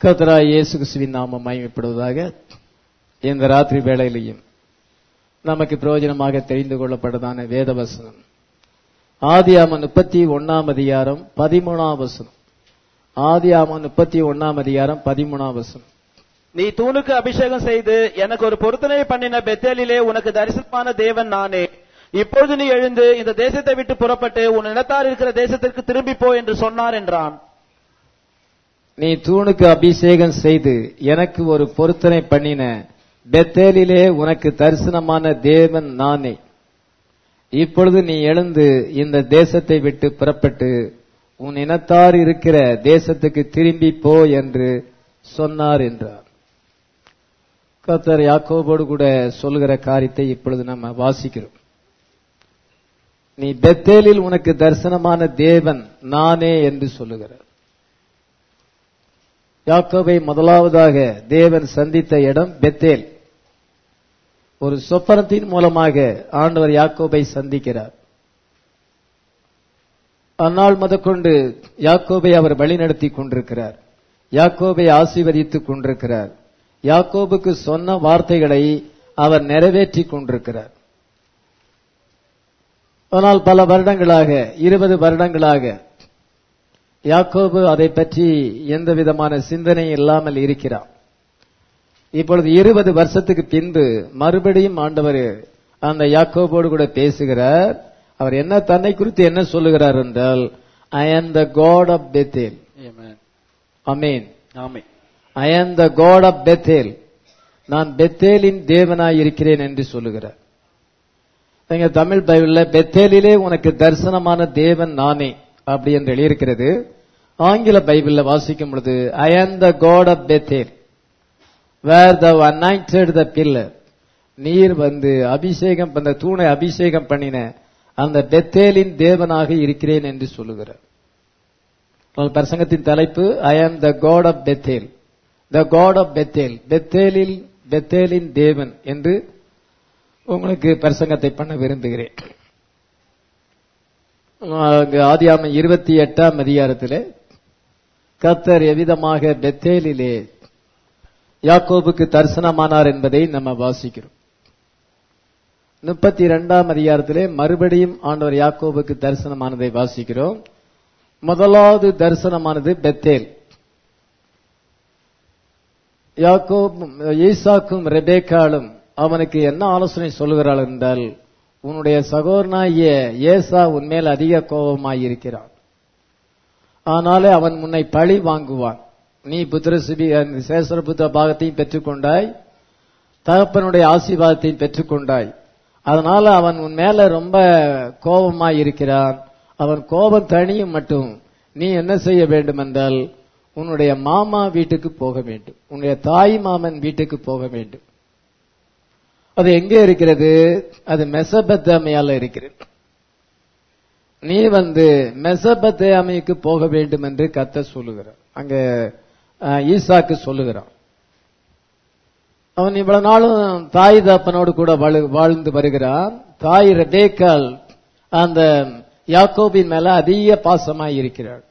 கர்த்தராய் இயேசு கிறிஸ்துவின் நாமம் மகிமைப்படுவதாக இந்த ராத்திரி வேளையிலையும் நமக்கு பிரயோஜனமாக தெரிந்து கொள்ளப்பட்டதான வேத வசனம் ஆதியாம முப்பத்தி ஒன்னாம் அதிகாரம் பதிமூணாம் வசனம் ஆதியாம முப்பத்தி ஒன்னாம் அதிகாரம் பதிமூணாம் வசனம் நீ தூணுக்கு அபிஷேகம் செய்து எனக்கு ஒரு பொருத்தனை பண்ணின பெத்தேலிலே உனக்கு தரிசனமான தேவன் நானே இப்பொழுது நீ எழுந்து இந்த தேசத்தை விட்டு புறப்பட்டு உன் இனத்தார் இருக்கிற தேசத்திற்கு திரும்பி போ என்று சொன்னார் என்றான் நீ தூணுக்கு அபிஷேகம் செய்து எனக்கு ஒரு பொருத்தனை பண்ணின பெத்தேலிலே உனக்கு தரிசனமான தேவன் நானே இப்பொழுது நீ எழுந்து இந்த தேசத்தை விட்டு புறப்பட்டு உன் இனத்தார் இருக்கிற தேசத்துக்கு திரும்பி போ என்று சொன்னார் என்றார் கர்த்தர் யாக்கோபோடு கூட சொல்கிற காரியத்தை இப்பொழுது நம்ம வாசிக்கிறோம் நீ பெத்தேலில் உனக்கு தரிசனமான தேவன் நானே என்று சொல்லுகிறார் யாக்கோபை முதலாவதாக தேவன் சந்தித்த இடம் பெத்தேல் ஒரு சொப்பனத்தின் மூலமாக ஆண்டவர் யாக்கோபை சந்திக்கிறார் அந்நாள் முதற்கொண்டு யாக்கோபை அவர் வழிநடத்தி கொண்டிருக்கிறார் யாக்கோபை ஆசீர்வதித்துக் கொண்டிருக்கிறார் யாக்கோபுக்கு சொன்ன வார்த்தைகளை அவர் நிறைவேற்றி கொண்டிருக்கிறார் ஆனால் பல வருடங்களாக இருபது வருடங்களாக யாக்கோபு அதை பற்றி எந்த விதமான சிந்தனை இல்லாமல் இருக்கிறார் இப்பொழுது இருபது வருஷத்துக்கு பின்பு மறுபடியும் ஆண்டவர் அந்த யாக்கோபோடு கூட பேசுகிறார் அவர் என்ன தன்னை குறித்து என்ன சொல்லுகிறார் என்றால் I am the God of Bethel amen amen I am the God of Bethel நான் பெத்தேலின் தேவனாய் இருக்கிறேன் என்று சொல்லுகிறார் எங்க தமிழ் பைபிள்ல பெத்தேலிலே உனக்கு தரிசனமான தேவன் நானே அப்படி என்று எழுதியிருக்கிறது ஆங்கில பைபிள்ல வாசிக்கும் பொழுது I am the God of Bethel where the anointed the pillar நீர் வந்து அபிஷேகம் அந்த தூணை அபிஷேகம் பண்ணின அந்த பெத்தேலின் தேவனாக இருக்கிறேன் என்று சொல்லுகிறார் உங்கள் பிரசங்கத்தின் தலைப்பு I am the God of Bethel the God of Bethel பெத்தேலில் பெத்தேலின் தேவன் என்று உங்களுக்கு பிரசங்கத்தை பண்ண விரும்புகிறேன் ஆதியாம இருபத்தி எட்டாம் அதிகாரத்திலே கத்தர் எவ்விதமாக பெத்தேலிலே யாக்கோபுக்கு தரிசனமானார் என்பதை நம்ம வாசிக்கிறோம் முப்பத்தி இரண்டாம் அதிகாரத்திலே மறுபடியும் ஆண்டவர் யாக்கோபுக்கு தரிசனமானதை வாசிக்கிறோம் முதலாவது தரிசனமானது பெத்தேல் யாக்கோப் ஈசாக்கும் ரெபேக்காலும் அவனுக்கு என்ன ஆலோசனை சொல்லுகிறாள் என்றால் உன்னுடைய சகோதரனாகிய ஏசா உன்மேல் அதிக கோபமாயிருக்கிறான் ஆனாலே அவன் முன்னை பழி வாங்குவான் நீ புத்திரசிபி சேசர புத்திர பாகத்தையும் பெற்றுக்கொண்டாய் தகப்பனுடைய ஆசீர்வாதத்தையும் பெற்றுக்கொண்டாய் அதனால அவன் உன் மேல ரொம்ப கோபமாய் இருக்கிறான் அவன் கோபம் தனியும் மட்டும் நீ என்ன செய்ய வேண்டும் என்றால் உன்னுடைய மாமா வீட்டுக்கு போக வேண்டும் உன்னுடைய தாய் மாமன் வீட்டுக்கு போக வேண்டும் அது எங்கே இருக்கிறது அது மெசபத்தாமையால இருக்கிறது நீ வந்து மெசபத்தேமைக்கு போக வேண்டும் என்று கத்த சொல்லுகிறான் அங்க ஈசாக்கு சொல்லுகிறான் அவன் இவ்வளவு நாளும் தாய் தாப்பனோடு கூட வாழ்ந்து வருகிறான் தாய் ரெபேக்கால் அந்த யாக்கோபின் மேல அதிக பாசமாய் இருக்கிறாள்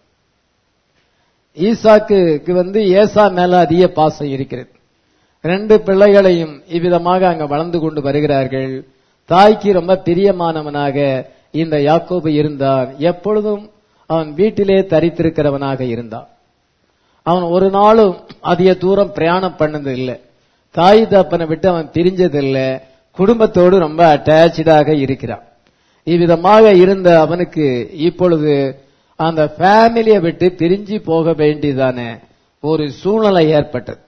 ஈசாக்கு வந்து ஏசா மேல அதிக பாசம் இருக்கிறது ரெண்டு பிள்ளைகளையும் இவ்விதமாக அங்க வளர்ந்து கொண்டு வருகிறார்கள் தாய்க்கு ரொம்ப பிரியமானவனாக இந்த யாக்கோபு இருந்தான் எப்பொழுதும் அவன் வீட்டிலே தரித்திருக்கிறவனாக இருந்தான் அவன் ஒரு நாளும் அதிக தூரம் பிரயாணம் பண்ணது இல்லை தாய் தப்பனை விட்டு அவன் பிரிஞ்சதில்லை குடும்பத்தோடு ரொம்ப அட்டாச்சாக இருக்கிறான் இவ்விதமாக இருந்த அவனுக்கு இப்பொழுது அந்த ஃபேமிலியை விட்டு பிரிஞ்சு போக வேண்டியதான ஒரு சூழ்நிலை ஏற்பட்டது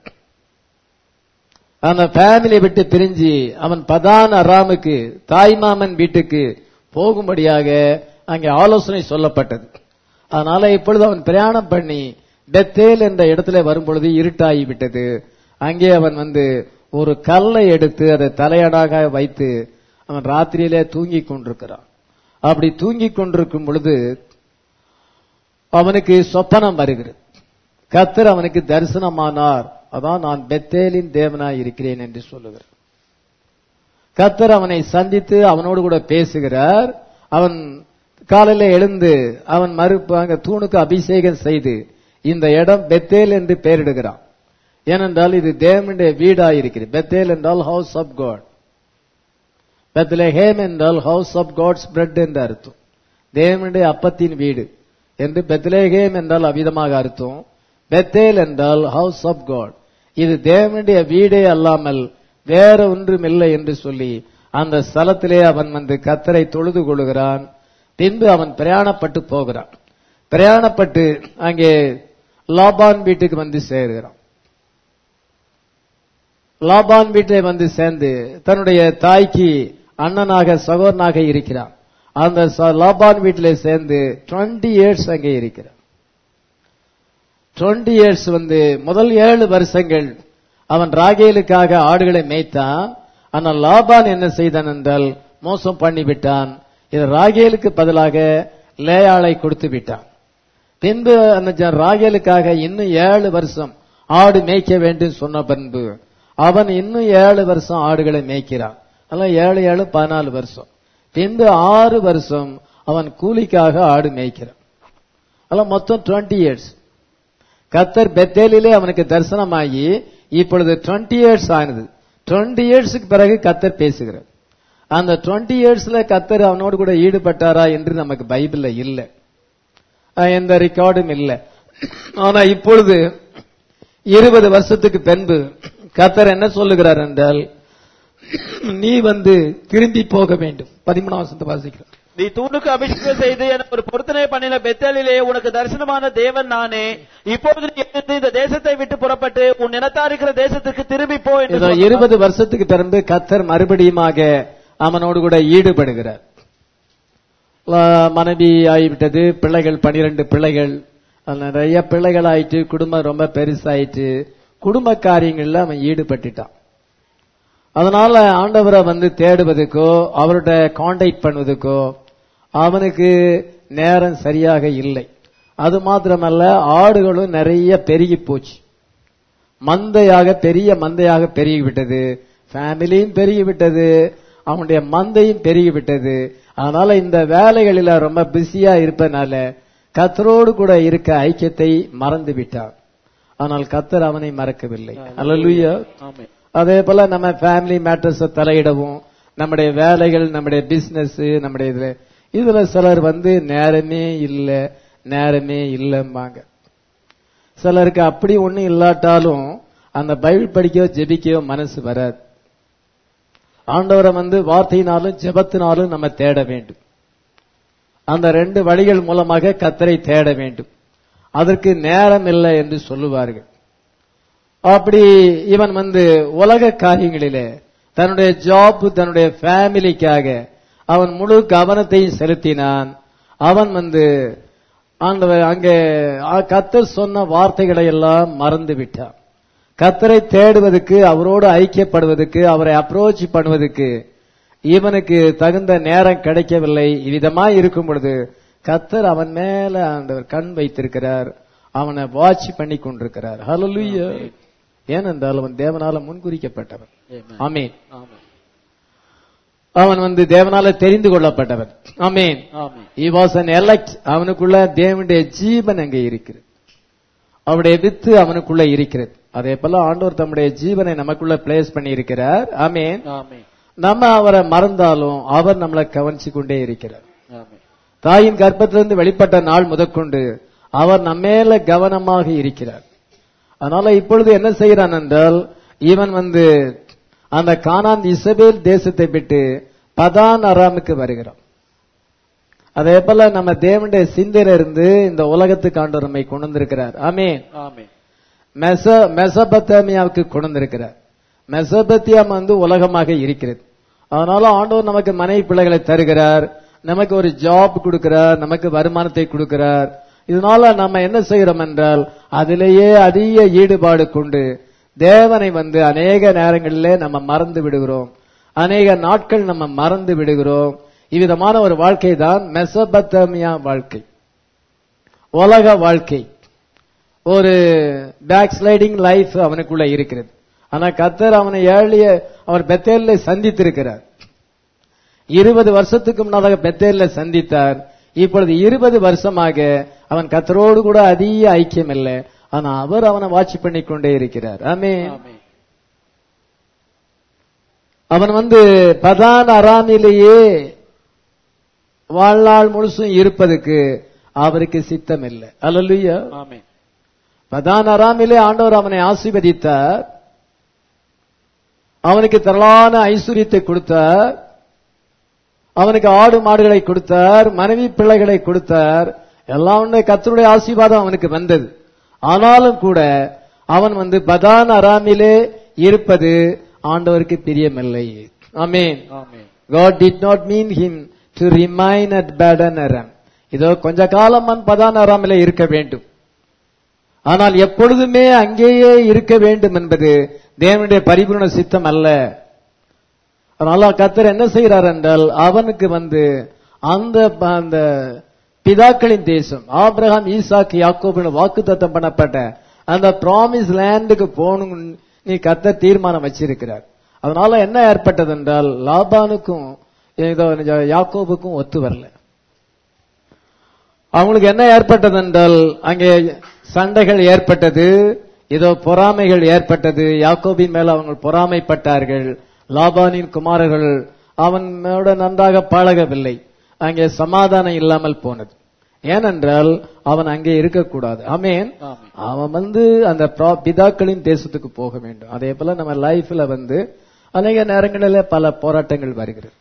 அந்த ஃபேமிலியை விட்டு பிரிஞ்சு அவன் பதான் அராமுக்கு தாய்மாமன் வீட்டுக்கு போகும்படியாக அங்கே ஆலோசனை சொல்லப்பட்டது அதனால இப்பொழுது அவன் பிரயாணம் பண்ணி பெத்தேல் என்ற இடத்துல வரும்பொழுது இருட்டாகி விட்டது அங்கே அவன் வந்து ஒரு கல்லை எடுத்து அதை தலையடாக வைத்து அவன் ராத்திரியிலே தூங்கி கொண்டிருக்கிறான் அப்படி தூங்கி கொண்டிருக்கும் பொழுது அவனுக்கு சொப்பனம் வருகிறது கத்தர் அவனுக்கு தரிசனமானார் அதான் நான் பெத்தேலின் தேவனாய் இருக்கிறேன் என்று சொல்லுகிறார் கத்தர் அவனை சந்தித்து அவனோடு கூட பேசுகிறார் அவன் காலையில எழுந்து அவன் மறுப்பு அங்க தூணுக்கு அபிஷேகம் செய்து இந்த இடம் பெத்தேல் என்று பெயரிடுகிறான் ஏனென்றால் இது தேவனுடைய வீடாய் இருக்கிறது பெத்தேல் என்றால் ஹவுஸ் ஆஃப் காட் பெத்லஹேம் என்றால் ஹவுஸ் ஆஃப் காட்ஸ் பிரெட் என்று அர்த்தம் தேவனுடைய அப்பத்தின் வீடு என்று பெத்லேஹேம் என்றால் அவ்விதமாக அர்த்தம் பெத்தேல் என்றால் ஹவுஸ் ஆஃப் காட் இது தேவனுடைய வீடே அல்லாமல் வேற ஒன்றும் இல்லை என்று சொல்லி அந்த ஸ்தலத்திலே அவன் வந்து கத்தரை தொழுது கொள்கிறான் பின்பு அவன் பிரயாணப்பட்டு போகிறான் பிரயாணப்பட்டு அங்கே லாபான் வீட்டுக்கு வந்து சேருகிறான் லாபான் வீட்டிலே வந்து சேர்ந்து தன்னுடைய தாய்க்கு அண்ணனாக சகோதரனாக இருக்கிறான் அந்த ச- லாபான் வீட்டிலே சேர்ந்து 20 இயர்ஸ் அங்கே இருக்கிறான் 20 இயர்ஸ் வந்து முதல் ஏழு வருஷங்கள் அவன் ராகேலுக்காக ஆடுகளை மேய்த்தான் ஆனால் லாபான் என்ன செய்தான் என்றால் மோசம் பண்ணிவிட்டான் இது ராகேலுக்கு பதிலாக லேயாளை கொடுத்து விட்டான் பின்பு அந்த ஜ- ராகேலுக்காக இன்னும் ஏழு வருஷம் ஆடு மேய்க்க வேண்டும் சொன்ன பின்பு அவன் இன்னும் ஏழு வருஷம் ஆடுகளை மேய்க்கிறான் அதெல்லாம் ஏழு ஏழு பதினாலு வருஷம் பின்பு ஆறு வருஷம் அவன் கூலிக்காக ஆடு மேய்க்கிறான் அதெல்லாம் மொத்தம் 20 இயர்ஸ் கத்தர் பெத்தேலிலே அவனுக்கு தரிசனமாகி இப்பொழுது 20 இயர்ஸ் ஆனது 20 இயர்ஸ்க்கு பிறகு கத்தர் பேசுகிறார் அந்த 20 இயர்ஸ்ல கத்தர் அவனோடு கூட ஈடுபட்டாரா என்று நமக்கு பைபிள்ல இல்லை அஹ் எந்த ரெக்கார்டும் இல்லை ஆனா இப்பொழுது இருபது வருஷத்துக்கு பின்பு கத்தர் என்ன சொல்லுகிறார் என்றால் நீ வந்து திரும்பி போக வேண்டும் பதிமூணாம் வருஷத்தை வாசிக்கிறார் நீ தூணுக்கு அபிஷேகம் செய்து எனக்கு ஒரு பொருத்தனை பண்ணின பெத்தேலிலே உனக்கு தரிசனமான தேவன் நானே இப்பொழுது நீ எழுந்து இந்த தேசத்தை விட்டு புறப்பட்டு உன் நிலத்தா இருக்கிற தேசத்திற்கு திரும்பி போ என்று இதோ சொன்னார். இருபது வருஷத்துக்கு பிறகு கத்தர் மறுபடியுமாக அவனோடு கூட ஈடுபடுகிறார் ல- மனைவி ஆகிவிட்டது பிள்ளைகள் பனிரெண்டு பிள்ளைகள் அது நிறைய பிள்ளைகள் ஆயிட்டு குடும்பம் ரொம்ப பெருசாயிட்டு குடும்ப காரியங்கள்ல அவன் ஈடுபட்டுட்டான் அதனால ஆண்டவரை வந்து தேடுவதுக்கோ அவர்கிட்ட காண்டாக்ட் பண்ணுவதுக்கோ அவனுக்கு நேரம் சரியாக இல்லை அது மாத்திரமல்ல ஆடுகளும் நிறைய பெருகி போச்சு மந்தையாக பெரிய மந்தையாக பெருகிவிட்டது ஃபேமிலியும் பெருகிவிட்டது அவனுடைய மந்தையும் பெருகிவிட்டது அதனால இந்த வேலைகளில ரொம்ப பிஸியா இருப்பனால கத்தரோடு கூட இருக்க ஐக்கியத்தை மறந்து விட்டான் ஆனால் கத்தர் அவனை மறக்கவில்லை அல்லேலூயா ஆமென். அதே போல நம்ம ஃபேமிலி மேட்டர்ஸ் தலையிடவும் நம்முடைய வேலைகள் நம்முடைய பிசினஸ் நம்முடைய இதுல இதுல சிலர் வந்து நேரமே இல்ல நேரமே இல்லம்பாங்க சிலருக்கு அப்படி ஒண்ணும் இல்லாட்டாலும் அந்த பைபிள் படிக்கவோ ஜெபிக்கவோ மனசு வராது ஆண்டவரை வந்து வார்த்தையினாலும் ஜெபத்தினாலும் நம்ம தேட வேண்டும் அந்த ரெண்டு வழிகள் மூலமாக கத்தரை தேட வேண்டும் அதற்கு நேரம் இல்லை என்று சொல்லுவார்கள் அப்படி இவன் வந்து உலக காரியங்களிலே தன்னுடைய ஜாப் தன்னுடைய ஃபேமிலிக்காக அவன் முழு கவனத்தையும் செலுத்தினான் அவன் வந்து ஆண்டவர் அங்கே ஆ- கத்தர் சொன்ன வார்த்தைகளை எல்லாம் மறந்து விட்டான் கத்தரை தேடுவதற்கு அவரோடு ஐக்கியப்படுவதற்கு அவரை அப்ரோச் பண்ணுவதற்கு இவனுக்கு தகுந்த நேரம் கிடைக்கவில்லை இவ்விதமா இருக்கும் பொழுது கத்தர் அவன் மேல ஆண்டவர் கண் வைத்திருக்கிறார் அவனை வாட்ச் பண்ணி கொண்டிருக்கிறார் ஹalleluya ஏனென்றால் அவன் தேவனால முன்குறிக்கப்பட்டவன் Amen. ஆமென் ஆமென். அவன் வந்து தேவனால தெரிந்து கொள்ளப்பட்டவன் ஆமென் ஆமென். he was an elect அவனுக்குள்ள தேவனுடைய ஜீவன் அங்கே இருக்கிறது அவருடைய வித்து அவனுக்குள்ள இருக்கிறது அதே போல ஆண்டவர் தம்முடைய ஜீவனை நமக்குள்ள பிளேஸ் பண்ணி இருக்கிறார் ஆமென் ஆமென். நம்ம அவரை மறந்தாலும் அவர் நம்மளை கவனிச்சு கொண்டே இருக்கிறார் ஆமென். தாயின் கர்ப்பத்திலிருந்து வெளிப்பட்ட நாள் முதற்கொண்டு அவர் நம்மேல கவனமாக இருக்கிறார் அதனால இப்பொழுது என்ன செய்கிறான் என்றால் இவன் வந்து அந்த கானான் இசபேல் தேசத்தை விட்டு பதான் அராமுக்கு வருகிறான் அதே போல நம்ம தேவனுடைய சிந்தையில இருந்து இந்த உலகத்துக்கு ஆண்டவர் நம்மை கொண்டு வந்திருக்கிறார் ஆமென் ஆமென். மெச மெசபத்தேமியாவுக்கு கொண்டு வந்திருக்கிறார் மெசபத்தியாம் வந்து உலகமாக இருக்கிறது அதனால ஆண்டவர் நமக்கு மனைவி பிள்ளைகளை தருகிறார் நமக்கு ஒரு ஜாப் கொடுக்கிறார் நமக்கு வருமானத்தை கொடுக்கிறார் இதனால நம்ம என்ன செய்கிறோம் என்றால் அதிலேயே அதிக ஈடுபாடு கொண்டு தேவனை வந்து அநேக நேரங்களிலே நம்ம மறந்து விடுகிறோம் அநேக நாட்கள் நம்ம மறந்து விடுகிறோம் இவ்விதமான ஒரு வாழ்க்கை தான் மெசபத்தமியா வாழ்க்கை உலக வாழ்க்கை ஒரு பேக் ஸ்லைடிங் லைஃப் அவனுக்குள்ள இருக்கிறது ஆனா கத்தர் அவனை ஏழிய அவர் பெத்தேல்ல சந்தித்திருக்கிறார் இருபது வருஷத்துக்கு முன்னதாக பெத்தேல்ல சந்தித்தார் இப்பொழுது இருபது வருஷமாக அவன் கத்தரோடு கூட அதிக ஐக்கியம் இல்லை ஆனா அவர் அவனை வாட்ச் பண்ணி கொண்டே இருக்கிறார் ஆமே ஆமென். அவன் வந்து பதான் அராமிலேயே வாழ்நாள் முழுசும் இருப்பதுக்கு அவருக்கு சித்தம் இல்லை அல்லலுயா ஆமென். பதான் அராமிலே ஆண்டவர் அவனை ஆசீர்வதித்தார் அவனுக்கு திரளான ஐஸ்வர்யத்தை கொடுத்தார் அவனுக்கு ஆடு மாடுகளை கொடுத்தார் மனைவி பிள்ளைகளை கொடுத்தார் எல்லாம் ஒண்ணு கர்த்தருடைய ஆசீர்வாதம் அவனுக்கு வந்தது ஆனாலும் கூட அவன் வந்து பதான் அராமிலே இருப்பது ஆண்டவருக்கு பிரியமில்லை ஆமென் ஆமென். God did not mean him to remain at Badanaram. இதோ கொஞ்ச காலம் அவன் பதானராமிலே இருக்க வேண்டும் ஆனால் எப்பொழுதுமே அங்கேயே இருக்க வேண்டும் என்பது தேவனுடைய பரிபூர்ண சித்தம் அல்ல அதனால கத்தர் என்ன செய்கிறார் என்றால் அவனுக்கு வந்து அந்த அந்த பிதாக்களின் தேசம் ஆபிரகாம் ஈசாக்கு யாக்கோபின் வாக்குத்தத்தம் பண்ணப்பட்ட அந்த ப்ராமிஸ் லேண்டுக்கு போகணும் நீ கத்தர் தீர்மானம் வச்சிருக்கிறார் அதனால என்ன ஏற்பட்டது என்றால் லாபானுக்கும் இதோ யாக்கோபுக்கும் ஒத்து வரல அவங்களுக்கு என்ன ஏற்பட்டது என்றால் அங்கே சண்டைகள் ஏற்பட்டது இதோ பொறாமைகள் ஏற்பட்டது யாக்கோபின் மேல அவங்க பொறாமைப்பட்டார்கள் லாபானின் குமாரர்கள் அவன் மேல நன்றாக பழகவில்லை அங்கே சமாதானம் இல்லாமல் போனது ஏனென்றால் அவன் அங்கே இருக்கக்கூடாது ஆமேன் ஆமென். அவன் வந்து அந்த பிரா- பிதாக்களின் தேசத்துக்கு போக வேண்டும் அதே போல நம்ம லைஃப்ல வந்து அநேக நேரங்களில் பல போராட்டங்கள் வருகிறது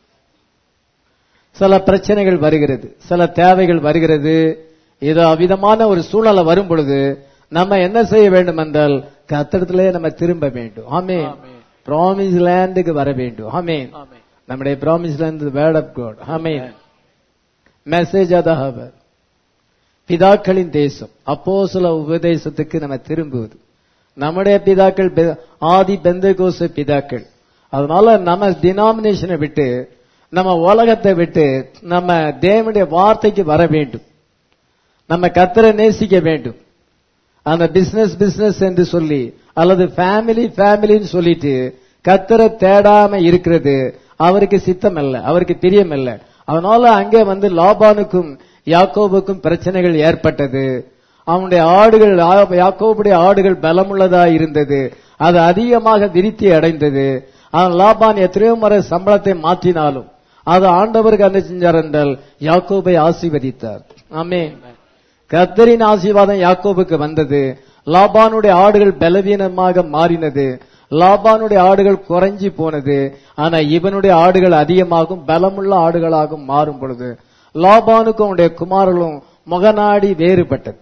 சில பிரச்சனைகள் வருகிறது சில தேவைகள் வருகிறது ஏதோ அவிதமான ஒரு சூழ்நிலை வரும் பொழுது நம்ம என்ன செய்ய வேண்டும் என்றால் கத்திரத்திலே நம்ம திரும்ப வேண்டும் ஆமென் ஆமென். ப்ராமிஸ் லேண்டுக்கு வர வேண்டும் ஆமென் ஆமென். நம்முடைய promise land word of god amen message of the hour பிதாக்களின் தேசம் அப்போ சில உபதேசத்துக்கு நம்ம திரும்புவது நம்முடைய பிதாக்கள் பெ- ஆதி பெந்தகோச பிதாக்கள் அதனால நம்ம டினாமினேஷனை விட்டு நம்ம உலகத்தை விட்டு நம்ம தேவனுடைய வார்த்தைக்கு வர வேண்டும் நம்ம கத்தரை நேசிக்க வேண்டும் அந்த பிசினஸ் பிசினஸ் என்று சொல்லி அல்லது ஃபேமிலி ஃபேமிலின்னு சொல்லிட்டு கத்தரை தேடாம இருக்கிறது அவருக்கு சித்தம் அல்ல அவருக்கு பிரியம் அல்ல அதனால அங்கே வந்து லாபானுக்கும் யாக்கோபுக்கும் பிரச்சனைகள் ஏற்பட்டது அவனுடைய ஆடுகள் ஆ- யாக்கோபுடைய ஆடுகள் பலமுள்ளதா இருந்தது அது அதிகமாக விருத்தி அடைந்தது அவன் லாபான் எத்தனையோ முறை சம்பளத்தை மாற்றினாலும் அது ஆண்டவருக்கு என்ன செஞ்சார் என்றால் யாக்கோபை ஆசீர்வதித்தார் ஆமென் கர்த்தரின் ஆசீர்வாதம் யாக்கோபுக்கு வந்தது லாபானுடைய ஆடுகள் பலவீனமாக மாறினது லாபானுடைய ஆடுகள் குறைஞ்சி போனது ஆனா இவனுடைய ஆடுகள் அதிகமாகும் பலமுள்ள ஆடுகளாகவும் மாறும் பொழுது லாபானுக்கும் அவனுடைய குமாரர்களும் முகநாடி வேறுபட்டது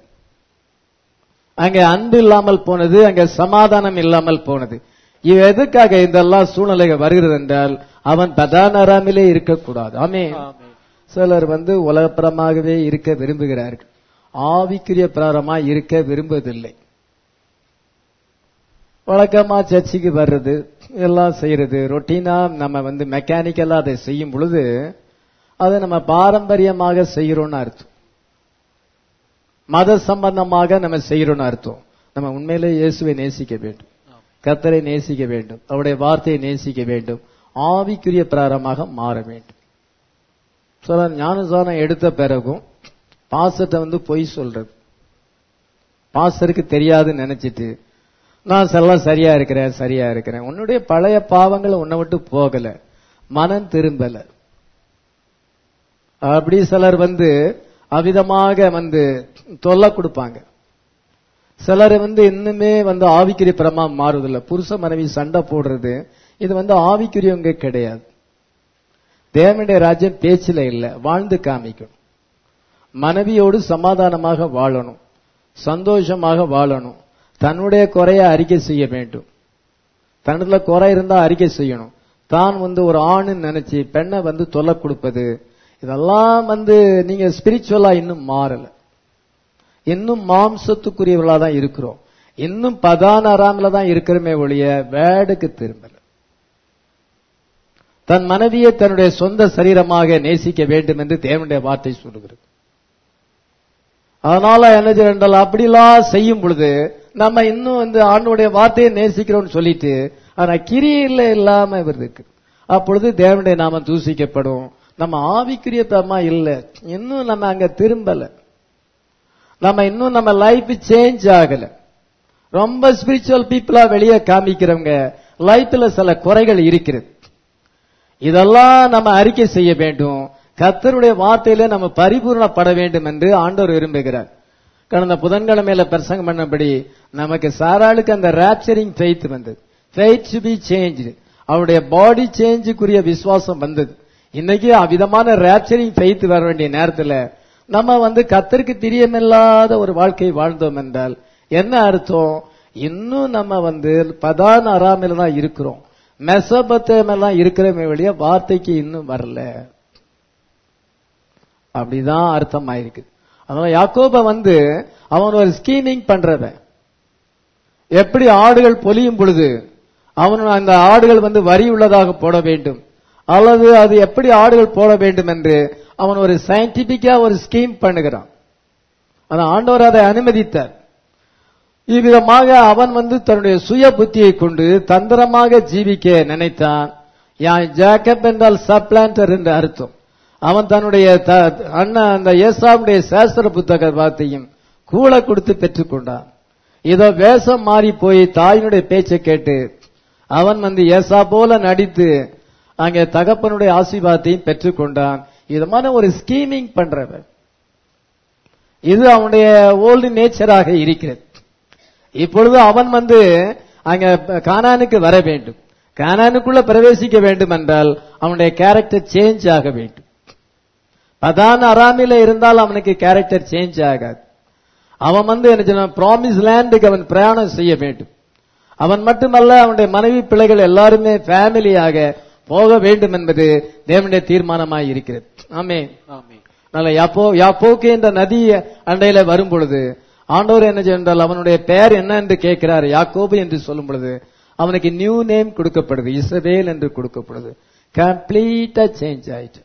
அங்கே அன்பு இல்லாமல் போனது அங்கே சமாதானம் இல்லாமல் போனது இது எதுக்காக இதெல்லாம் சூழ்நிலைகள் வருகிறது என்றால் அவன் பதானராமிலே இருக்கக்கூடாது ஆமே ஆமென். சிலர் வந்து உலகப்புறமாகவே இருக்க விரும்புகிறார்கள் ஆவிக்குரிய பிரகாரமா இருக்க விரும்புவதில்லை வழக்கமா சர்ச்சுக்கு வர்றது எல்லாம் செய்யறது ரொட்டீனா நம்ம வந்து மெக்கானிக்கலா அதை செய்யும் பொழுது அதை நம்ம பாரம்பரியமாக செய்யறோம்னு அர்த்தம் மத சம்பந்தமாக நம்ம செய்யறோம்னு அர்த்தம் நம்ம உண்மையிலே இயேசுவை நேசிக்க வேண்டும் கர்த்தரை நேசிக்க வேண்டும் அவருடைய வார்த்தையை நேசிக்க வேண்டும் ஆவிக்குரிய பிரகாரமாக மாற வேண்டும் சில ஞானசானம் எடுத்த பிறகும் பாசத்தை வந்து பொய் சொல்றது பாசருக்கு தெரியாதுன்னு நினைச்சிட்டு நான் எல்லாம் சரியா இருக்கிறேன் சரியா இருக்கிறேன் உன்னுடைய பழைய பாவங்கள் உன்னை விட்டு போகல மனம் திரும்பல அப்படி சிலர் வந்து அவிதமாக வந்து தொல்லை கொடுப்பாங்க சிலர் வந்து இன்னுமே வந்து ஆவிக்குரிய பிரமா மாறுதில்ல புருஷ மனைவி சண்டை போடுறது இது வந்து ஆவிக்குரியவங்க கிடையாது தேவனுடைய ராஜ்யம் பேச்சில இல்ல வாழ்ந்து காமிக்கணும் மனைவியோடு சமாதானமாக வாழணும் சந்தோஷமாக வாழணும் தன்னுடைய குறைய அறிக்கை செய்ய வேண்டும் தன்னிடத்துல குறை இருந்தா அறிக்கை செய்யணும் தான் வந்து ஒரு ஆணுன்னு நினைச்சு பெண்ணை வந்து தொல்லை கொடுப்பது இதெல்லாம் வந்து நீங்க ஸ்பிரிச்சுவலா இன்னும் மாறல இன்னும் மாம்சத்துக்குரியவர்களா தான் இருக்கிறோம் இன்னும் பதான அறாமல தான் இருக்கிறோமே ஒழிய வேடுக்கு திரும்பல தன் மனைவியை தன்னுடைய சொந்த சரீரமாக நேசிக்க வேண்டும் என்று தேவனுடைய வார்த்தை சொல்லுகிறது அதனால என்ன செய்யறால் அப்படிலாம் செய்யும் பொழுது நம்ம இன்னும் வந்து ஆண்டுடைய வார்த்தையை நேசிக்கிறோம்னு சொல்லிட்டு ஆனா கிரியில இல்லாம இவர் இருக்கு அப்பொழுது தேவனுடைய நாமம் தூசிக்கப்படும் நம்ம ஆவிக்குரிய தமா இல்ல இன்னும் நம்ம அங்க திரும்பல நம்ம இன்னும் நம்ம லைஃப் சேஞ்ச் ஆகல ரொம்ப ஸ்பிரிச்சுவல் பீப்புளா வெளியே காமிக்கிறவங்க லைஃப்ல சில குறைகள் இருக்கிறது இதெல்லாம் நம்ம அறிக்கை செய்ய வேண்டும் கர்த்தருடைய வார்த்தையில நம்ம பரிபூர்ணப்பட வேண்டும் என்று ஆண்டவர் விரும்புகிறார் கடந்த புதன்கிழமையில பிரசங்கம் பண்ணபடி நமக்கு சாராளுக்கு அந்த ராப்சரிங் ஃபெய்த் வந்தது ஃபெய்த் டு பி சேஞ்ச் அவருடைய பாடி சேஞ்சுக்குரிய விசுவாசம் வந்தது இன்னைக்கு அவ்விதமான ராப்சரிங் ஃபெய்த் வர வேண்டிய நேரத்துல நம்ம வந்து கத்தருக்கு பிரியமில்லாத ஒரு வாழ்க்கை வாழ்ந்தோம் என்றால் என்ன அர்த்தம் இன்னும் நம்ம வந்து பதான அறாமையில தான் இருக்கிறோம் மெசபத்தமெல்லாம் இருக்கிறமே வெளிய வார்த்தைக்கு இன்னும் வரல அப்படிதான் அர்த்தம் ஆயிருக்கு அதனால யாக்கோப வந்து அவன் ஒரு ஸ்கீமிங் பண்றவன் எப்படி ஆடுகள் பொலியும் பொழுது அவன் அந்த ஆடுகள் வந்து வரி உள்ளதாக போட வேண்டும் அல்லது அது எப்படி ஆடுகள் போட வேண்டும் என்று அவன் ஒரு சயின்டிபிக்கா ஒரு ஸ்கீம் பண்ணுகிறான் ஆனா ஆண்டவர் அதை அனுமதித்தார் இவ்விதமாக அவன் வந்து தன்னுடைய சுய புத்தியை கொண்டு தந்திரமாக ஜீவிக்க நினைத்தான் யா- ஜேக்கப் என்றால் சப்ளான்டர் என்று அர்த்தம் அவன் தன்னுடைய த- அண்ணன் அந்த ஏசாவுடைய சாஸ்திர புத்தக வார்த்தையும் கூட கொடுத்து பெற்றுக்கொண்டான் இதோ வேஷம் மாறி போய் தாயினுடைய பேச்சை கேட்டு அவன் வந்து ஏசா போல நடித்து அங்கே தகப்பனுடைய ஆசீர்வாதத்தையும் பெற்றுக்கொண்டான் இதமான ஒரு ஸ்கீமிங் பண்றவன் இது அவனுடைய ஓல்டு நேச்சராக இருக்கிறது இப்பொழுது அவன் வந்து அங்க கானானுக்கு வர வேண்டும் கானானுக்குள்ள பிரவேசிக்க வேண்டும் என்றால் அவனுடைய கேரக்டர் சேஞ்ச் ஆக வேண்டும் பதான் அராமில இருந்தால் அவனுக்கு கேரக்டர் சேஞ்ச் ஆகாது அவன் வந்து என்ன ப்ராமிஸ் லேண்டுக்கு அவன் பிரயாணம் செய்ய வேண்டும் அவன் மட்டுமல்ல அவனுடைய மனைவி பிள்ளைகள் எல்லாருமே ஃபேமிலியாக போக வேண்டும் என்பது தேவனுடைய தீர்மானமாய் இருக்கிறது ஆமே ஆமென் நல்ல யாப்போ யாப்போக்கு என்ற நதி அண்டையில வரும் பொழுது ஆண்டவர் என்ன சென்றால் அவனுடைய பெயர் என்ன என்று கேட்கிறார் யாக்கோபு என்று சொல்லும் பொழுது அவனுக்கு நியூ நேம் கொடுக்கப்படுது இஸ்ரவேல் என்று கொடுக்கப்படுது கம்ப்ளீட்டா சேஞ்ச் ஆயிட்டு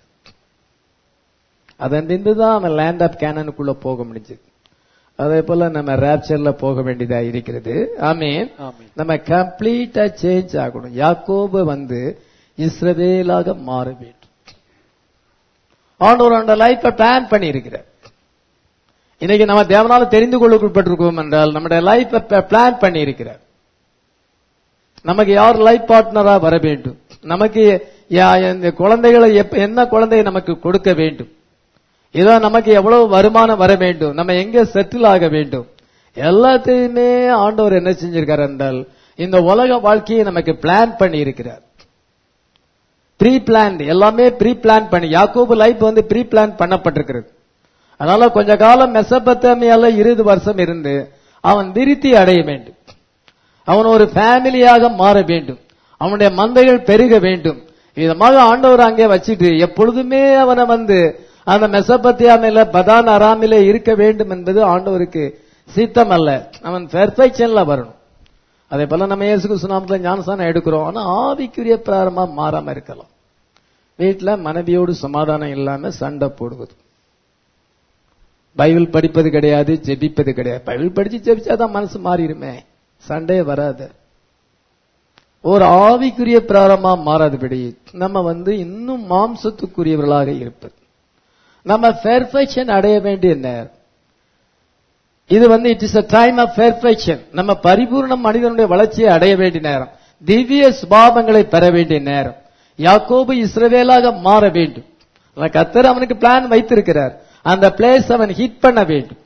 அதன் பின்பு தான் அவன் லேண்ட் ஆஃப் கேனனுக்குள்ள போக முடிஞ்சது அதே போல நம்ம ரேப்சர்ல போக வேண்டியதா இருக்கிறது ஆமீன் ஆமென் நம்ம கம்ப்ளீட்டா சேஞ்ச் ஆகணும் யாக்கோபு வந்து இஸ்ரவேலாக மாற வேண்டும் ஆண்டவர் அந்த லைஃபை பிளான் பண்ணி இருக்கிறார் இன்னைக்கு நம்ம தேவனால தெரிந்து கொள்ளப்பட்டிருக்கோம் என்றால் நம்முடைய லைஃபை பிளான் பண்ணி இருக்கிறார் நமக்கு யார் லைஃப் பார்ட்னரா வர வேண்டும் நமக்கு யா- இந்த குழந்தைகளை எப்ப- என்ன குழந்தையை நமக்கு கொடுக்க வேண்டும் இதோ நமக்கு எவ்வளவு வருமானம் வர வேண்டும் நம்ம எங்க செட்டில் ஆக வேண்டும் எல்லாத்தையுமே ஆண்டவர் என்ன செஞ்சிருக்கார் என்றால் இந்த உலக வாழ்க்கையை நமக்கு பிளான் பண்ணி இருக்கிறார் ப்ரீ பிளான் எல்லாமே ப்ரீ பிளான் பண்ணி யாக்கோபு லைஃப் வந்து ப்ரீ பிளான் பண்ணப்பட்டிருக்கிறது அதனால கொஞ்ச காலம் மெசபத்தமியால இருபது வருஷம் இருந்து அவன் விருத்தி அடைய வேண்டும் அவன் ஒரு ஃபேமிலியாக மாற வேண்டும் அவனுடைய மந்தைகள் பெருக வேண்டும் விதமாக ஆண்டவர் அங்கே வச்சிட்டு எப்பொழுதுமே அவனை வந்து அந்த மெசபத்தியாமில பதான் அராமிலே இருக்க வேண்டும் என்பது ஆண்டவருக்கு சித்தம் அல்ல அவன் பெர்ஃபெக்ஷன்ல வரணும் அதே போல நம்ம இயேசு கிறிஸ்து நாமத்துல ஞானசானம் எடுக்கிறோம் ஆனா ஆவிக்குரிய பிராரமா மாறாம இருக்கலாம் வீட்டுல மனைவியோடு சமாதானம் இல்லாம சண்டை போடுவது பைபிள் படிப்பது கிடையாது ஜெபிப்பது கிடையாது பைபிள் படிச்சு ஜெபிச்சாதான் மனசு மாறிடுமே சண்டே வராது ஒரு ஆவிக்குரிய பிராரமா மாறாதபடி நம்ம வந்து இன்னும் மாம்சத்துக்குரியவர்களாக இருப்பது நம்ம பெர்ஃபெக்ஷன் அடைய வேண்டிய நேரம் இது வந்து it is a time of perfection நம்ம பரிபூர்ண மனிதனுடைய வளர்ச்சியை அடைய வேண்டிய நேரம் திவ்ய சுபாவங்களை பெற வேண்டிய நேரம் யாக்கோபு இஸ்ரவேலாக மாற வேண்டும் ஆனா கத்தர் அவனுக்கு பிளான் வைத்திருக்கிறார் அந்த பிளேஸ் அவன் ஹிட் பண்ண வேண்டும்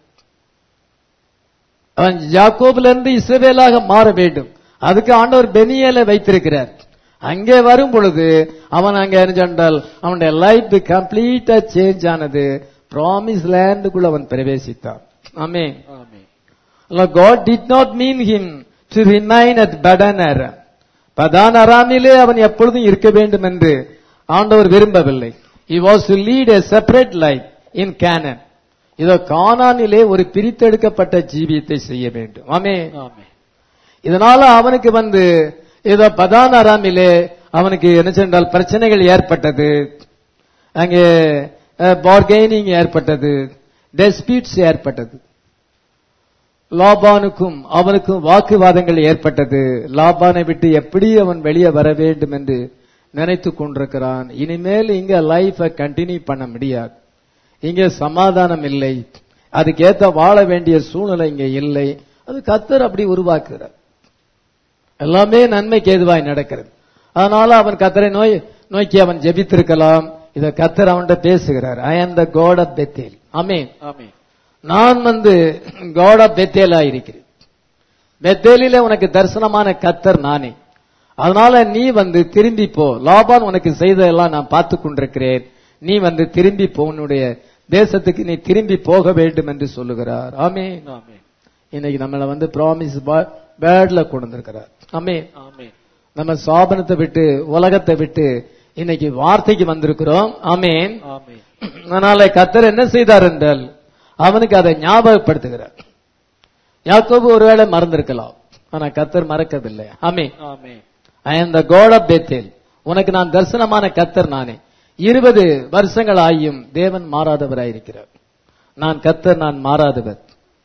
அவன் யாக்கோபுல இருந்து இஸ்ரவேலாக மாற வேண்டும் அதுக்கு ஆண்டவர் பெனியலை வைத்திருக்கிறார் அங்கே வரும் பொழுது அவன் அங்க என்ன சொன்னால் அவனுடைய லைஃப் கம்ப்ளீட்டா சேஞ்ச் ஆனது ப்ராமிஸ் லேண்டுக்குள்ள அவன் பிரவேசித்தான் ஆமென் ஆமென் God did not mean him to remain at Badanar. Pathan அராமிலே அவன் எப்பொழுதும் இருக்க வேண்டும் என்று ஆண்டவர் விரும்பவில்லை he was to lead a separate life in Canaan இதோ கானானிலே ஒரு பிரித்தெடுக்கப்பட்ட ஜீவியத்தை செய்ய வேண்டும் ஆமே ஆமென் இதனால அவனுக்கு வந்து ஏதோ பதான் அராமிலே அவனுக்கு என்ன சென்றால் பிரச்சனைகள் ஏற்பட்டது அங்கே பார்கெனிங் ஏற்பட்டது டெஸ்பியூட்ஸ் ஏற்பட்டது லாபானுக்கும் அவனுக்கும் வாக்குவாதங்கள் ஏற்பட்டது லாபானை விட்டு எப்படி அவன் வெளியே வர வேண்டும் என்று நினைத்து கொண்டிருக்கிறான் இனிமேல் இங்க லைஃபை கண்டினியூ பண்ண முடியாது இங்க சமாதானம் இல்லை அதுக்கேத்த வாழ வேண்டிய சூழ்நிலை இங்க இல்லை அது கத்தர் அப்படி உருவாக்குகிறார் எல்லாமே நன்மைக்கு ஏதுவாய் நடக்கிறது அதனால அவன் கத்தரை நோய் நோக்கி அவன் ஜெபித்திருக்கலாம் இத கத்தர் அவன்கிட்ட பேசுகிறார் I am the god of Bethel amen amen நான் வந்து காட் ஆஃப் பெத்தேலா இருக்கிறேன் பெத்தேலில உனக்கு தரிசனமான கத்தர் நானே அதனால நீ வந்து திரும்பி போ லாபான் உனக்கு செய்ததெல்லாம் நான் பார்த்து கொண்டிருக்கிறேன் நீ வந்து திரும்பி போ உன்னுடைய தேசத்துக்கு நீ திரும்பி போக வேண்டும் என்று சொல்லுகிறார் ஆமே ஆமென் இன்னைக்கு நம்மள வந்து ப்ராமிஸ் பேர்ட்ல கொண்டு வந்திருக்கிறார் ஆமே ஆமென் நம்ம சாபனத்தை விட்டு உலகத்தை விட்டு இன்னைக்கு வார்த்தைக்கு வந்திருக்கிறோம் ஆமேன் ஆமென் அதனால கத்தர் என்ன செய்தார் என்றால் அவனுக்கு அதை ஞாபகப்படுத்துகிறார் யாக்கோபு ஒருவேளை மறந்திருக்கலாம் ஆனா கத்தர் மறக்கவில்லை amen amen I am the god of Bethel உனக்கு நான் தரிசனமான கத்தர் நானே இருபது வருஷங்கள் ஆகியும் தேவன் மாறாதவராயிருக்கிறார் நான் கத்தர் நான் மாறாதவர்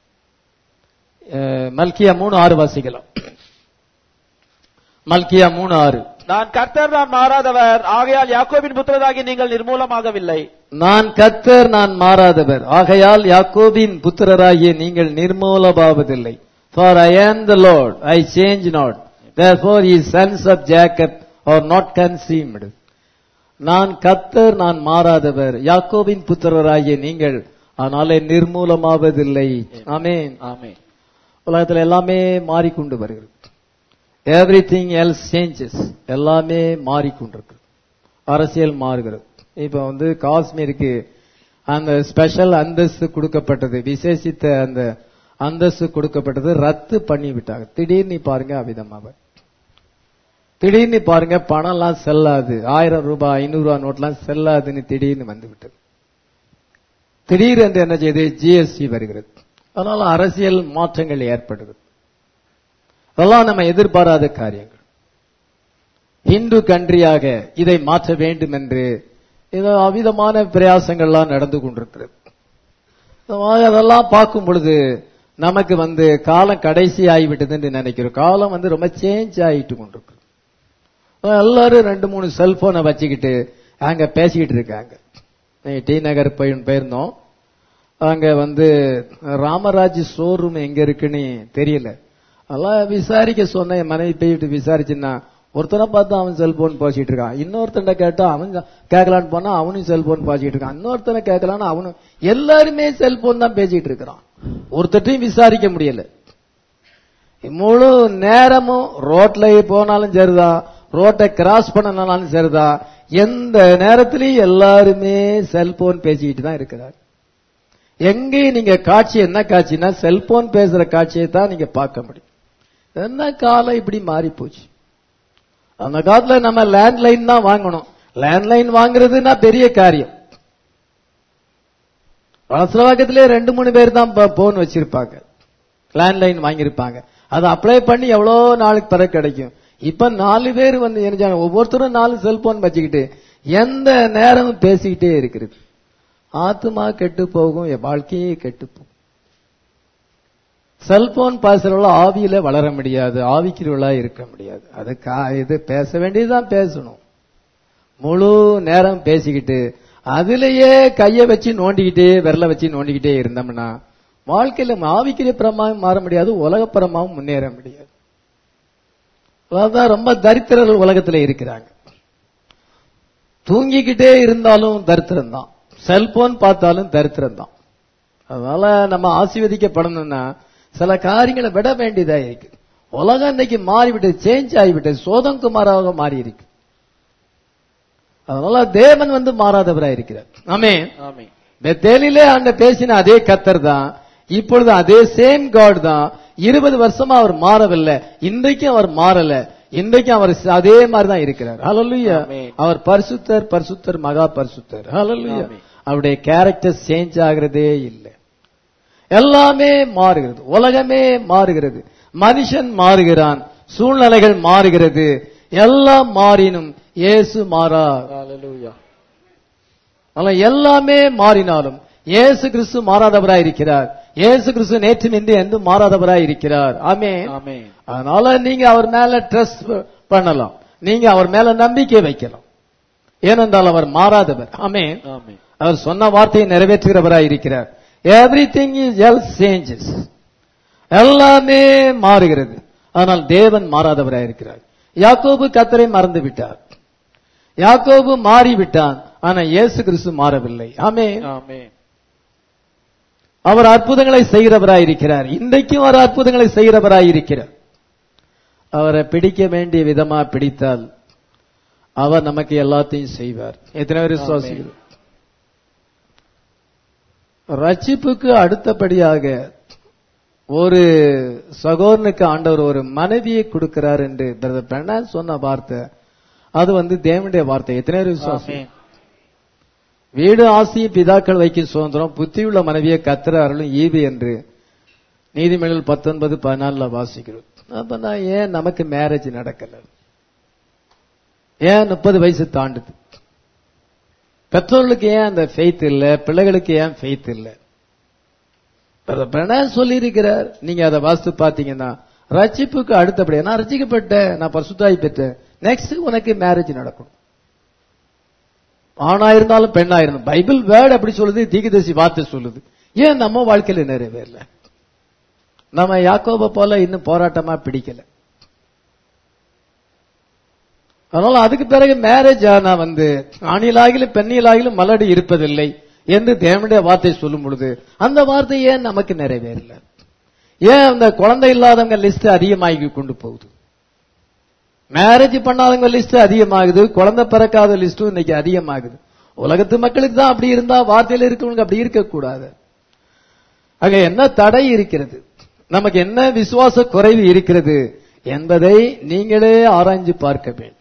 அஹ், மல்கியா மூணு ஆறு வாசிக்கலாம் மல்கியா மூணு ஆறு நான் கர்த்தர் நான் மாறாதவர் ஆகையால் யாக்கோபின் புத்திரராகி நீங்கள் நிர்மூலமாகவில்லை நான் கத்தர் நான் மாறாதவர் ஆகையால் யாக்கோபின் புத்திரராகிய நீங்கள் நிர்மூலமாவதில்லை for I am the lord I change not therefore ye sons of jacob are not consumed நான் கத்தர் நான் மாறாதவர் யாக்கோபின் புத்திரராகிய நீங்கள் ஆனாலே நிர்மூலமாவதில்லை ஆமென் ஆமென் உலகத்துல எல்லாமே மாறிக்கொண்டு வருகிறது எவ்ரிதிங் எல்ஸ் சேஞ்சஸ் எல்லாமே மாறிக்கொண்டிருக்கு அரசியல் மாறுகிறது இப்ப வந்து காஷ்மீருக்கு அந்த ஸ்பெஷல் அந்தஸ்து கொடுக்கப்பட்டது விசேஷித்த அந்த அந்தஸ்து கொடுக்கப்பட்டது ரத்து பண்ணி விட்டாங்க திடீர்னு பாருங்க அவிதமாக திடீர்னு பாருங்க பணம்லாம் செல்லாது ஆயிரம் ரூபாய் ஐநூறு ரூபாய் நோட்லாம் செல்லாதுன்னு திடீர்னு வந்து விட்டது திடீரென்று என்ன செய்து ஜிஎஸ்டி வருகிறது அதனால அரசியல் மாற்றங்கள் ஏற்படுகிறது அதெல்லாம் நம்ம எதிர்பாராத காரியங்கள் இந்து கண்ட்ரியாக இதை மாற்ற வேண்டும் என்று ஏதோ அவிதமான பிரயாசங்கள்லாம் நடந்து கொண்டிருக்கிறது அதனால அதெல்லாம் பார்க்கும் பொழுது நமக்கு வந்து காலம் கடைசி ஆகிவிட்டது என்று நினைக்கிறோம் காலம் வந்து ரொம்ப சேஞ்ச் ஆகிட்டு கொண்டிருக்கு எல்லாரும் ரெண்டு மூணு செல்போனை வச்சுக்கிட்டு அங்க பேசிக்கிட்டு இருக்காங்க இன்னைக்கு டி நகர் போய் போயிருந்தோம் அங்க வந்து ராமராஜ் ஷோரூம் எங்க இருக்குன்னு தெரியல அதெல்லாம் விசாரிக்க சொன்னேன் என் மனைவி போயிட்டு விசாரிச்சுன்னா ஒருத்தனை பார்த்து அவன் செல்போன் பேசிட்டு இருக்கான் இன்னொருத்தனை கேட்டா அவன் கேட்கலான்னு போனா அவனும் செல்போன் பேசிட்டு இருக்கான் இன்னொருத்தனை கேட்கலான்னு அவனும் எல்லாருமே செல்போன் தான் பேசிட்டு இருக்கிறான் ஒருத்தட்டையும் விசாரிக்க முடியல முழு நேரமும் ரோட்ல போனாலும் சரிதான் ரோட்டை கிராஸ் பண்ணனாலும் சரிதான் எந்த நேரத்திலையும் எல்லாருமே செல்போன் பேசிக்கிட்டு தான் இருக்கிறார் எங்கேயும் நீங்க காட்சி என்ன காட்சினா செல்போன் பேசுற காட்சியை தான் நீங்க பார்க்க முடியும் என்ன காலம் இப்படி மாறி போச்சு அந்த காலத்துல நம்ம லேண்ட்லைன் தான் வாங்கணும் லேண்ட்லைன் வாங்குறதுன்னா பெரிய காரியம் வளசலவாக்கத்திலே ரெண்டு மூணு பேர் தான் போன் வச்சிருப்பாங்க லேண்ட்லைன் வாங்கியிருப்பாங்க அதை அப்ளை பண்ணி எவ்வளோ நாளுக்கு பிறகு கிடைக்கும் இப்ப நாலு பேர் வந்து என்ன ஒவ்வொருத்தரும் நாலு செல்போன் வச்சுக்கிட்டு எந்த நேரமும் பேசிக்கிட்டே இருக்கிறது ஆத்மா கெட்டு போகும் என் வாழ்க்கையே கெட்டு போகும் செல்போன் பேசுறவள ஆவியில வளர முடியாது ஆவிக்கிறவளா இருக்க முடியாது அது கா- இது பேச வேண்டியதுதான் பேசணும் முழு நேரம் பேசிக்கிட்டு அதுலயே கைய வச்சு நோண்டிக்கிட்டே விரல வச்சு நோண்டிக்கிட்டே இருந்தோம்னா வாழ்க்கையில ஆவிக்கிற பிரமாவும் மாற முடியாது உலகப்புறமாவும் முன்னேற முடியாது அதான் ரொம்ப தரித்திரர்கள் உலகத்துல இருக்கிறாங்க தூங்கிக்கிட்டே இருந்தாலும் தரித்திரம் தான் செல்போன் பார்த்தாலும் தரித்திரம் தான் அதனால நம்ம ஆசீர்வதிக்கப்படணும்னா சில காரியங்களை விட வேண்டியதா இருக்கு உலகம் இன்னைக்கு மாறிவிட்டது சேஞ்ச் ஆகிவிட்டது சோதங்குமாராக மாறி இருக்கு அதனால தேவன் வந்து மாறாதவரா இருக்கிறார் ஆமே ஆமென் பெத்தேலிலே ஆண்ட பேசின அதே கத்தர் தான் இப்பொழுது அதே சேம் காட் தான் இருபது வருஷமா அவர் மாறவில்லை இன்றைக்கும் அவர் மாறல இன்றைக்கும் அவர் அதே மாதிரி தான் இருக்கிறார் ஹalleluya ஆமென். அவர் பரிசுத்தர் பரிசுத்தர் மகா பரிசுத்தர் ஹalleluya ஆமென். அவருடைய கேரக்டர் சேஞ்ச் ஆகிறதே இல்லை எல்லாமே மாறுகிறது உலகமே மாறுகிறது மனுஷன் மாறுகிறான் சூழ்நிலைகள் மாறுகிறது எல்லாம் மாறினும் இயேசு மாறார் ஹalleluya ஆனா எல்லாமே மாறினாலும் இயேசு கிறிஸ்து மாறாதவராய் இருக்கிறார் இயேசு கிறிஸ்து நேற்று நின்று என்று மாறாதவராய் இருக்கிறார் ஆமே ஆமென் அதனால நீங்க அவர் மேல ட்ரஸ்ட் பண்ணலாம் நீங்க அவர் மேல நம்பிக்கை வைக்கலாம் ஏனென்றால் அவர் மாறாதவர் ஆமே ஆமென் அவர் சொன்ன வார்த்தையை நிறைவேற்றுகிறவராய் இருக்கிறார் everything is all changes எல்லாமே மாறுகிறது ஆனால் தேவன் மாறாதவராய் இருக்கிறார் யாக்கோபு கத்தரை மறந்து விட்டார் யாக்கோபு மாறிவிட்டான் ஆனா இயேசு கிறிஸ்து மாறவில்லை ஆமே ஆமென் அவர் அற்புதங்களை செய்கிறவராய் இருக்கிறார் இன்றைக்கும் அவர் அற்புதங்களை செய்கிறவராய் இருக்கிறார் அவரை பிடிக்க வேண்டிய விதமா பிடித்தால் அவர் நமக்கு எல்லாத்தையும் செய்வார் எத்தனை பேர் விசுவாசிகள் ரட்சிப்புக்கு அடுத்தபடியாக ஒரு சகோதரனுக்கு ஆண்டவர் ஒரு மனைவியை கொடுக்கிறார் என்று பிரதர் பெர்னான் சொன்ன வார்த்தை அது வந்து தேவனுடைய வார்த்தை எத்தனை பேர் விசுவாசி ஆமென் வீடு ஆசியும் பிதாக்கள் வைக்கும் சுதந்திரம் புத்தியுள்ள மனைவியை கத்திர அருளும் ஈவு என்று நீதிமொழிகள் பத்தொன்பது பதினாலுல வாசிக்கிறோம் அப்ப நான் ஏன் நமக்கு மேரேஜ் நடக்கல ஏன் முப்பது வயசு தாண்டுது பெற்றோர்களுக்கு ஏன் அந்த ஃபெய்த் இல்ல பிள்ளைகளுக்கு ஏன் ஃபெய்த் இல்ல பிரணான் சொல்லி இருக்கிறார் நீங்க அதை வாஸ்து பாத்தீங்கன்னா ரட்சிப்புக்கு அடுத்தபடி நான் ரசிக்கப்பட்டேன் நான் பரிசுத்தாய் பெற்றேன் நெக்ஸ்ட் உனக்கு மேரேஜ் நடக்கும் ஆணா இருந்தாலும் பெண்ணா இருந்தாலும் பைபிள் வேர்ட் அப்படி சொல்லுது தீகதேசி வார்த்தை சொல்லுது ஏன் நம்ம வாழ்க்கையில நிறைவேறல நம்ம யாக்கோப போல இன்னும் போராட்டமா பிடிக்கல அதனால அதுக்கு பிறகு மேரேஜ் ஆனா வந்து ஆணிலாகிலும் பெண்ணிலாகிலும் மலடி இருப்பதில்லை என்று தேவனுடைய வார்த்தை சொல்லும் பொழுது அந்த வார்த்தை ஏன் நமக்கு நிறைவேறல ஏன் அந்த குழந்தை இல்லாதவங்க லிஸ்ட் அதிகமாகி கொண்டு போகுது மேரேஜ் பண்ணாதவங்க லிஸ்ட் அதிகமாகுது குழந்தை பிறக்காத லிஸ்டும் இன்னைக்கு அதிகமாகுது உலகத்து மக்களுக்கு தான் அப்படி இருந்தா வார்த்தையில இருக்கவங்க அப்படி இருக்கக்கூடாது அங்க என்ன தடை இருக்கிறது நமக்கு என்ன விசுவாச குறைவு இருக்கிறது என்பதை நீங்களே ஆராய்ஞ்சு பார்க்க வேண்டும்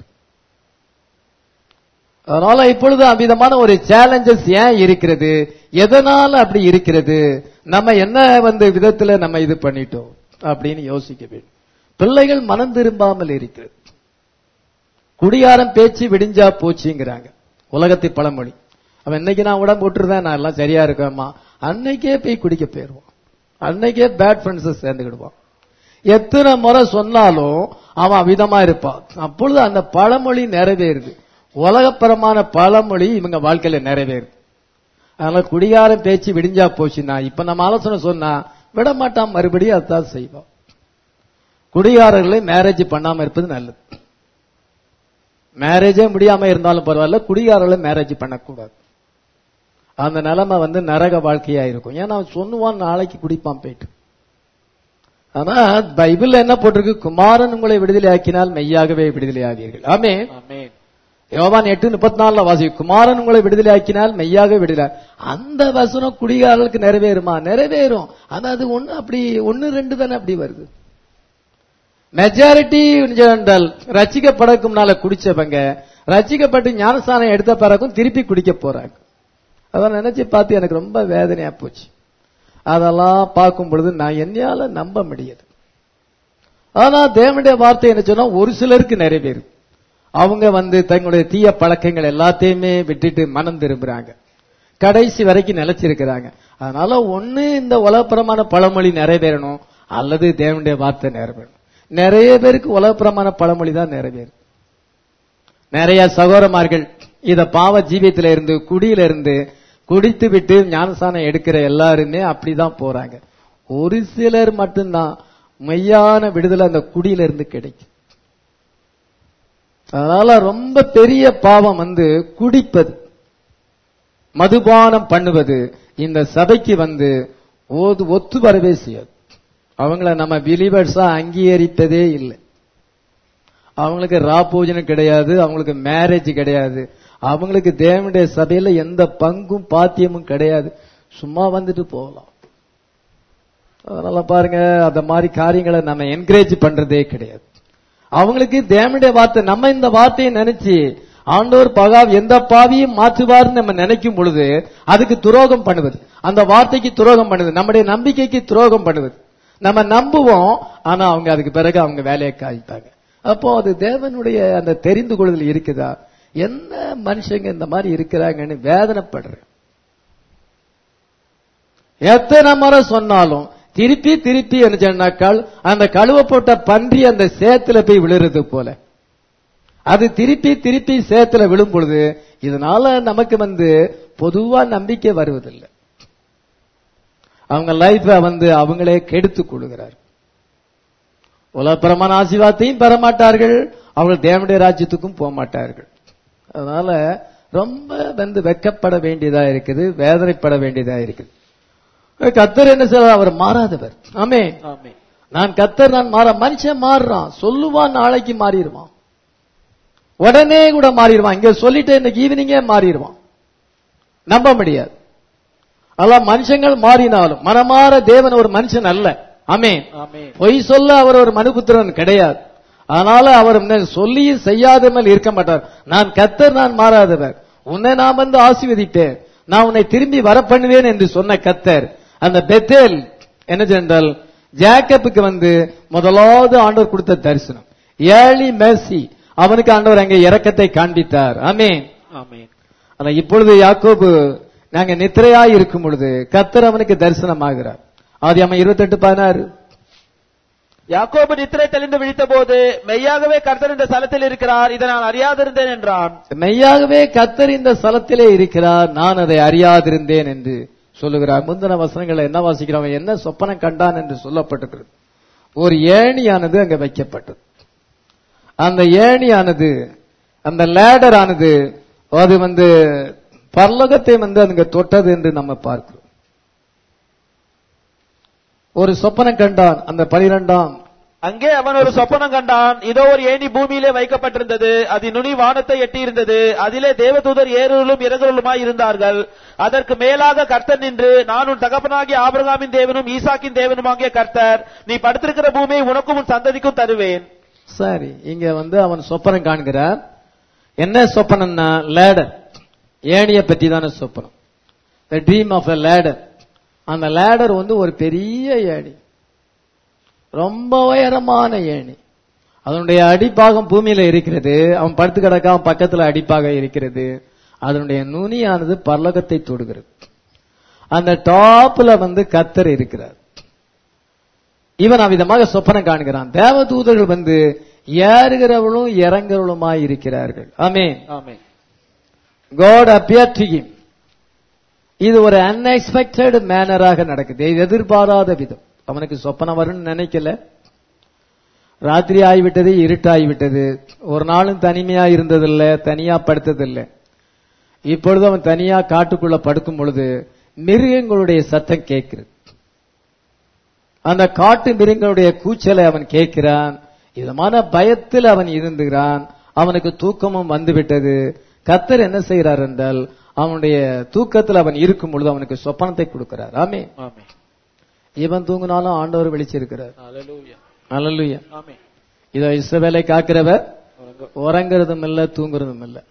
அதனால இப்பொழுது அவ்விதமான ஒரு சேலஞ்சஸ் ஏன் இருக்கிறது எதனால அப்படி இருக்கிறது நம்ம என்ன வந்து விதத்துல நம்ம இது பண்ணிட்டோம் அப்படின்னு யோசிக்க வேண்டும் பிள்ளைகள் மனம் திரும்பாமல் இருக்கிறது குடியாரம் பேச்சு விடிஞ்சா போச்சுங்கிறாங்க உலகத்தை பழமொழி அவன் இன்னைக்கு நான் உடம்பு விட்டுருந்தேன் நான் எல்லாம் சரியா இருக்கேம்மா அன்னைக்கே போய் குடிக்க போயிருவான் அன்னைக்கே பேட் ஃப்ரெண்ட்ஸ் சேர்ந்துக்கிடுவான் எத்தனை முறை சொன்னாலும் அவன் விதமா இருப்பான் அப்பொழுது அந்த பழமொழி நிறைவேறுது உலகப்பரமான பழமொழி இவங்க வாழ்க்கையில நிறைவேறுது அதனால குடிகாரம் பேச்சு விடிஞ்சா போச்சுன்னா இப்ப நம்ம ஆலோசனை சொன்னா விட மாட்டான் மறுபடியும் அதான் செய்வோம் குடிகாரர்களை மேரேஜ் பண்ணாம இருப்பது நல்லது மேரேஜே முடியாம இருந்தாலும் பரவாயில்ல குடிகாரர்களை மேரேஜ் பண்ணக்கூடாது அந்த நிலைமை வந்து நரக வாழ்க்கையா இருக்கும் ஏன்னா அவன் சொன்னுவான் நாளைக்கு குடிப்பான் போயிட்டு ஆனா பைபிள்ல என்ன போட்டிருக்கு குமாரன் உங்களை விடுதலை ஆக்கினால் மெய்யாகவே விடுதலை ஆவீர்கள் ஆமே ஆமென் யோவான் எட்டு முப்பத்தி நாலுல வாசி குமாரன் உங்களை விடுதலை ஆக்கினால் மெய்யாக விடுதலை அந்த வசனம் குடிகாரர்களுக்கு நிறைவேறுமா நிறைவேறும் ஆனா அது ஒண்ணு அப்படி ஒண்ணு ரெண்டு தானே அப்படி வருது மெஜாரிட்டி என்றால் ரச்சிக்கப்படக்கும்னால குடிச்சவங்க ரச்சிக்கப்பட்டு ஞானஸ்தானம் எடுத்த பிறகும் திருப்பி குடிக்க போறாங்க அதான் நினைச்சு பார்த்து எனக்கு ரொம்ப வேதனையா போச்சு அதெல்லாம் பார்க்கும் பொழுது நான் என்னையால நம்ப முடியாது ஆனா தேவனுடைய வார்த்தை என்ன சொன்னா ஒரு சிலருக்கு நிறைவேறும் அவங்க வந்து தங்களுடைய தீய பழக்கங்கள் எல்லாத்தையுமே விட்டுட்டு மனம் திரும்புறாங்க கடைசி வரைக்கும் நிலைச்சிருக்கிறாங்க அதனால ஒண்ணு இந்த உலகப்புறமான பழமொழி நிறைவேறணும் அல்லது தேவனுடைய வார்த்தை நிறைவேறணும் நிறைய பேருக்கு உலகப்புறமான பழமொழி தான் நிறைவேறும் நிறைய சகோதரமார்கள் இத பாவ ஜீவியத்தில இருந்து குடியில இருந்து குடித்து விட்டு ஞானசானம் எடுக்கிற எல்லாருமே அப்படிதான் போறாங்க ஒரு சிலர் மட்டும்தான் மெய்யான விடுதலை அந்த குடியில இருந்து கிடைக்கும் அதனால ரொம்ப பெரிய பாவம் வந்து குடிப்பது மதுபானம் பண்ணுவது இந்த சபைக்கு வந்து ஓது ஒத்து வரவே செய்யாது அவங்கள நம்ம பிலீவர்ஸா அங்கீகரிப்பதே இல்லை அவங்களுக்கு ரா பூஜனம் கிடையாது அவங்களுக்கு மேரேஜ் கிடையாது அவங்களுக்கு தேவனுடைய சபையில எந்த பங்கும் பாத்தியமும் கிடையாது சும்மா வந்துட்டு போகலாம் அதனால பாருங்க அந்த மாதிரி காரியங்களை நம்ம என்கரேஜ் பண்றதே கிடையாது அவங்களுக்கு தேவனுடைய வார்த்தை நம்ம இந்த வார்த்தையை நினைச்சு ஆண்டோர் பகா எந்த பாவியும் மாற்றுவார்னு நம்ம நினைக்கும் பொழுது அதுக்கு துரோகம் பண்ணுவது அந்த வார்த்தைக்கு துரோகம் பண்ணுவது நம்முடைய நம்பிக்கைக்கு துரோகம் பண்ணுவது நம்ம நம்புவோம் ஆனா அவங்க அதுக்கு பிறகு அவங்க வேலையை காய்த்தாங்க அப்போ அது தேவனுடைய அந்த தெரிந்து கொள்ளுதல் இருக்குதா என்ன மனுஷங்க இந்த மாதிரி இருக்கிறாங்கன்னு வேதனைப்படுறேன் எத்தனை முறை சொன்னாலும் திருப்பி திருப்பி என்ன சொன்னாக்கால் அந்த கழுவ போட்ட பன்றி அந்த சேத்துல போய் விழுறது போல அது திருப்பி திருப்பி சேத்துல விழும் பொழுது இதனால நமக்கு வந்து பொதுவா நம்பிக்கை வருவதில்லை அவங்க லைஃப வந்து அவங்களே கெடுத்துக் கொள்கிறார் உலகப்பிரமான ஆசீர்வாதத்தையும் பெற மாட்டார்கள் அவர்கள் தேவனுடைய ராஜ்யத்துக்கும் போக மாட்டார்கள் அதனால ரொம்ப வந்து வெக்கப்பட வேண்டியதா இருக்குது வேதனைப்பட வேண்டியதா இருக்குது கத்தர் என்ன செய்வார் அவர் மாறாதவர் ஆமே ஆமென் நான் கத்தர் நான் மாற மனுஷன் மாறுறான் சொல்லுவான் நாளைக்கு மாறிடுவான் உடனே கூட மாறிடுவான் இங்க சொல்லிட்டு இன்னைக்கு ஈவினிங்கே மாறிடுவான் நம்ப முடியாது அதான் மனுஷங்கள் மாறினாலும் மனமாற தேவன் ஒரு மனுஷன் அல்ல ஆமென் ஆமென் பொய் சொல்ல அவர் ஒரு மனுபுத்திரன் கிடையாது அதனால அவர் என்ன சொல்லியும் செய்யாதமல் இருக்க மாட்டார் நான் கத்தர் நான் மாறாதவர் உன்னை நான் வந்து ஆசீர்வதிப்பேன் நான் உன்னை திரும்பி வர பண்ணுவேன் என்று சொன்ன கத்தர் அந்த பெத்தேல் என்ன சென்றால் ஜேக்கப்புக்கு வந்து முதலாவது ஆண்டவர் கொடுத்த தரிசனம் ஏழி மேசி அவனுக்கு ஆண்டவர் அங்கே இரக்கத்தை காண்பித்தார் ஆமென் ஆமென் ஆனா இப்பொழுது யாக்கோபு நாங்க நித்திரையா இருக்கும் பொழுது கத்தர் அவனுக்கு தரிசனமாகிறார் ஆதி அவன் இருபத்தெட்டு பதினாறு யாக்கோபு நித்திரை தெளிந்து விழித்தபோது மெய்யாகவே கர்த்தர் இந்த ஸ்தலத்தில் இருக்கிறார் இதை நான் அறியாதிருந்தேன் என்றான் மெய்யாகவே கத்தர் இந்த ஸ்தலத்திலே இருக்கிறார் நான் அதை அறியாதிருந்தேன் என்று சொல்லுகிறார் முந்தின வசனங்களை என்ன வாசிக்கிறோம் அவன் என்ன சொப்பனம் கண்டான் என்று சொல்லப்பட்டிருக்கிறது ஒரு ஏணியானது அங்க வைக்கப்பட்டது அந்த ஏணியானது அந்த லேடர் ஆனது அது வந்து பரலோகத்தை வந்து அங்க தொட்டது என்று நம்ம பார்க்கிறோம் ஒரு சொப்பனம் கண்டான் அந்த பனிரெண்டாம் அங்கே அவன் ஒரு சொப்பனம் கண்டான் இதோ ஒரு ஏணி பூமியிலே வைக்கப்பட்டிருந்தது அதன் நுனி வானத்தை எட்டியிருந்தது அதிலே தேவதூதர் ஏறுதலும் இறங்குதலுமாய் இருந்தார்கள் அதற்கு மேலாக கர்த்தர் நின்று நான் உன் தகப்பனாகிய ஆபிரகாமின் தேவனும் ஈசாக்கின் தேவனுமாகிய கர்த்தர் நீ படுத்திருக்கிற பூமியை உனக்கும் உன் சந்ததிக்கும் தருவேன் சரி இங்க வந்து அவன் சொப்பனம் காண்கிறான் என்ன சொப்பனம்னா லேடர் ஏணிய பற்றி தானே சொப்பனம் the dream of a ladder அந்த லேடர் வந்து ஒரு பெரிய ஏணி ரொம்ப உயரமான ஏணி அதனுடைய அடிப்பாகம் பூமியில இருக்கிறது அவன் படுத்து கிடக்காம பக்கத்துல அடிப்பாகம் இருக்கிறது அதனுடைய நுனியானது பரலோகத்தை தொடுகிறது அந்த டாப்ல வந்து கத்தர் இருக்கிறார் இவன் அவ்விதமாக சொப்பனம் காண்கிறான் தேவதூதர்கள் வந்து ஏறுகிறவளும் இறங்குறவளுமாய் இருக்கிறார்கள் ஆமென் ஆமென் God appeared to him. இது ஒரு அன்எக்ஸ்பெக்டட் மேனராக நடக்குது இது எதிர்பாராத விதம் அவனுக்கு சொப்பனம் வரும்னு நினைக்கல ராத்திரி ஆகிவிட்டது இருட்டாகிவிட்டது ஒரு நாளும் தனிமையா இருந்ததில்லை தனியா படுத்ததில்லை இப்பொழுது அவன் தனியா காட்டுக்குள்ள படுக்கும் பொழுது மிருகங்களுடைய சத்தம் கேட்கிறது அந்த காட்டு மிருகங்களுடைய கூச்சலை அவன் கேட்கிறான் இதமான பயத்தில் அவன் இருந்துகிறான் அவனுக்கு தூக்கமும் வந்துவிட்டது கத்தர் என்ன செய்கிறார் என்றால் அவனுடைய தூக்கத்தில் அவன் இருக்கும் பொழுது அவனுக்கு சொப்பனத்தை கொடுக்கிறார் ஆமே ஆமென் இவன் தூங்கினாலும் ஆண்டவர் விழிச்சிருக்கிறார் ஹalleluya அல்லலுயா ஆமென் இதோ இஸ்ரவேலை காக்கிறவர் வணக்கம். உறங்குறதும் இல்ல தூங்குறதும் இல்ல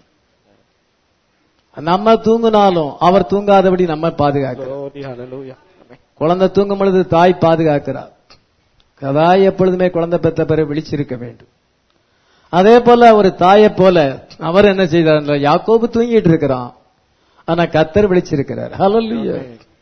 நம்ம தூங்கினாலும் அவர் தூங்காதபடி நம்ம பாதுகாக்கிறார் Glory, hallelujah. ஆமென் குழந்தை தூங்கும் பொழுது தாய் பாதுகாக்கிறார் கதாய் எப்பொழுதுமே குழந்தை பெற்ற பிறகு விழிச்சிருக்க வேண்டும் அதே போல ஒரு தாயை போல அவர் என்ன செய்தார் என்றால், யாக்கோபு தூங்கிட்டு இருக்கிறான் ஆனா கத்தர் விழிச்சிருக்கிறார் ஹalleluya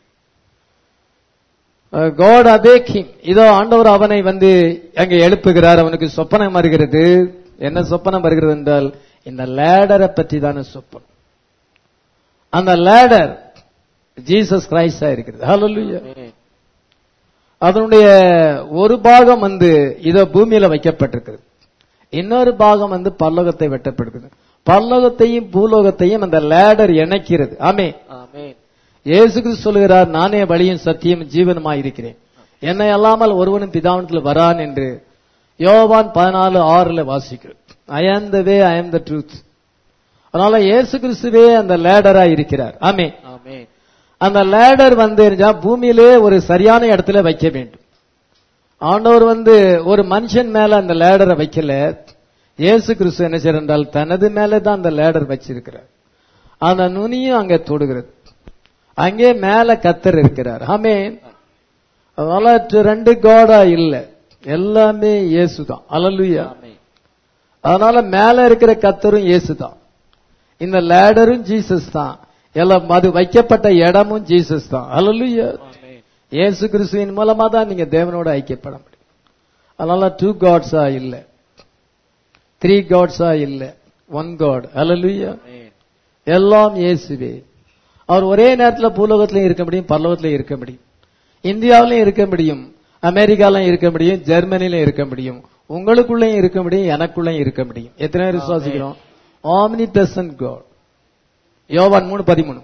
காட் அபேக்கிங் இதோ ஆண்டவர் அவனை வந்து அங்கே எழுப்புகிறார் அவனுக்கு சொப்பனம் வருகிறது என்ன சொப்பனம் வருகிறது என்றால் இந்த லேடரை பற்றி தானே சொப்பனம் அந்த லேடர் ஜீசஸ் கிரைஸ்டா இருக்கிறது ஹalleluya ஆமென். அதனுடைய ஒரு பாகம் வந்து இதோ பூமியில வைக்கப்பட்டிருக்கிறது இன்னொரு பாகம் வந்து பல்லோகத்தை வெட்டப்படுகிறது பல்லோகத்தையும் பூலோகத்தையும் அந்த லேடர் இணைக்கிறது ஆமே ஆமென். இயேசு கிறிஸ்து சொல்லுகிறார் நானே வழியும் சத்தியம் ஜீவனுமாய் இருக்கிறேன் என்னை அல்லாமல் ஒருவனும் பிதாவனத்தில் வரான் என்று யோவான் பதினாலு ஆறுல வாசிக்கிறேன் ஐ ஆம் த வே ஐ ஆம் த ட்ரூத் அதனால இயேசு கிறிஸ்துவே அந்த லேடரா இருக்கிறார் ஆமே ஆமென். அந்த லேடர் வந்து இருந்தா பூமியிலே ஒரு சரியான இடத்துல வைக்க வேண்டும் ஆண்டவர் வந்து ஒரு மனுஷன் மேல அந்த லேடரை வைக்கல இயேசு கிறிஸ்து என்ன செய்யறார் என்றால் தனது மேல தான் அந்த லேடர் வச்சிருக்கிறார் அந்த நுனியும் அங்க தொடுகிறது அங்கே மேல கத்தர் இருக்கிறார் ஆமென் அதனால டு- ரெண்டு காடா இல்ல எல்லாமே இயேசு தான் அலலுயா ஆமென். அதனால மேல இருக்கிற கத்தரும் இயேசு தான் இந்த லேடரும் ஜீசஸ் தான் எல்லாம் அது வைக்கப்பட்ட இடமும் ஜீசஸ் தான் அல்லலுயா ஆமென். இயேசு கிறிஸ்துவின் மூலமா தான் நீங்க தேவனோட ஐக்கியப்பட முடியும் அதனால டூ காட்ஸா இல்ல த்ரீ காட்ஸா இல்ல ஒன் காட் அல்லலுயா ஆமென். எல்லாம் இயேசுவே அவர் ஒரே நேரத்துல பூலோகத்திலையும் இருக்க முடியும் பரலோகத்திலையும் இருக்க முடியும் இந்தியாவிலையும் இருக்க முடியும் அமெரிக்காலையும் இருக்க முடியும் ஜெர்மனிலையும் இருக்க முடியும் உங்களுக்குள்ளேயும் இருக்க முடியும் எனக்குள்ளேயும் இருக்க முடியும் எத்தனை பேர் விசுவாசிக்கிறோம் ஆம்னி பிரசன்ட் காட் யோவான் மூணு பதிமூணு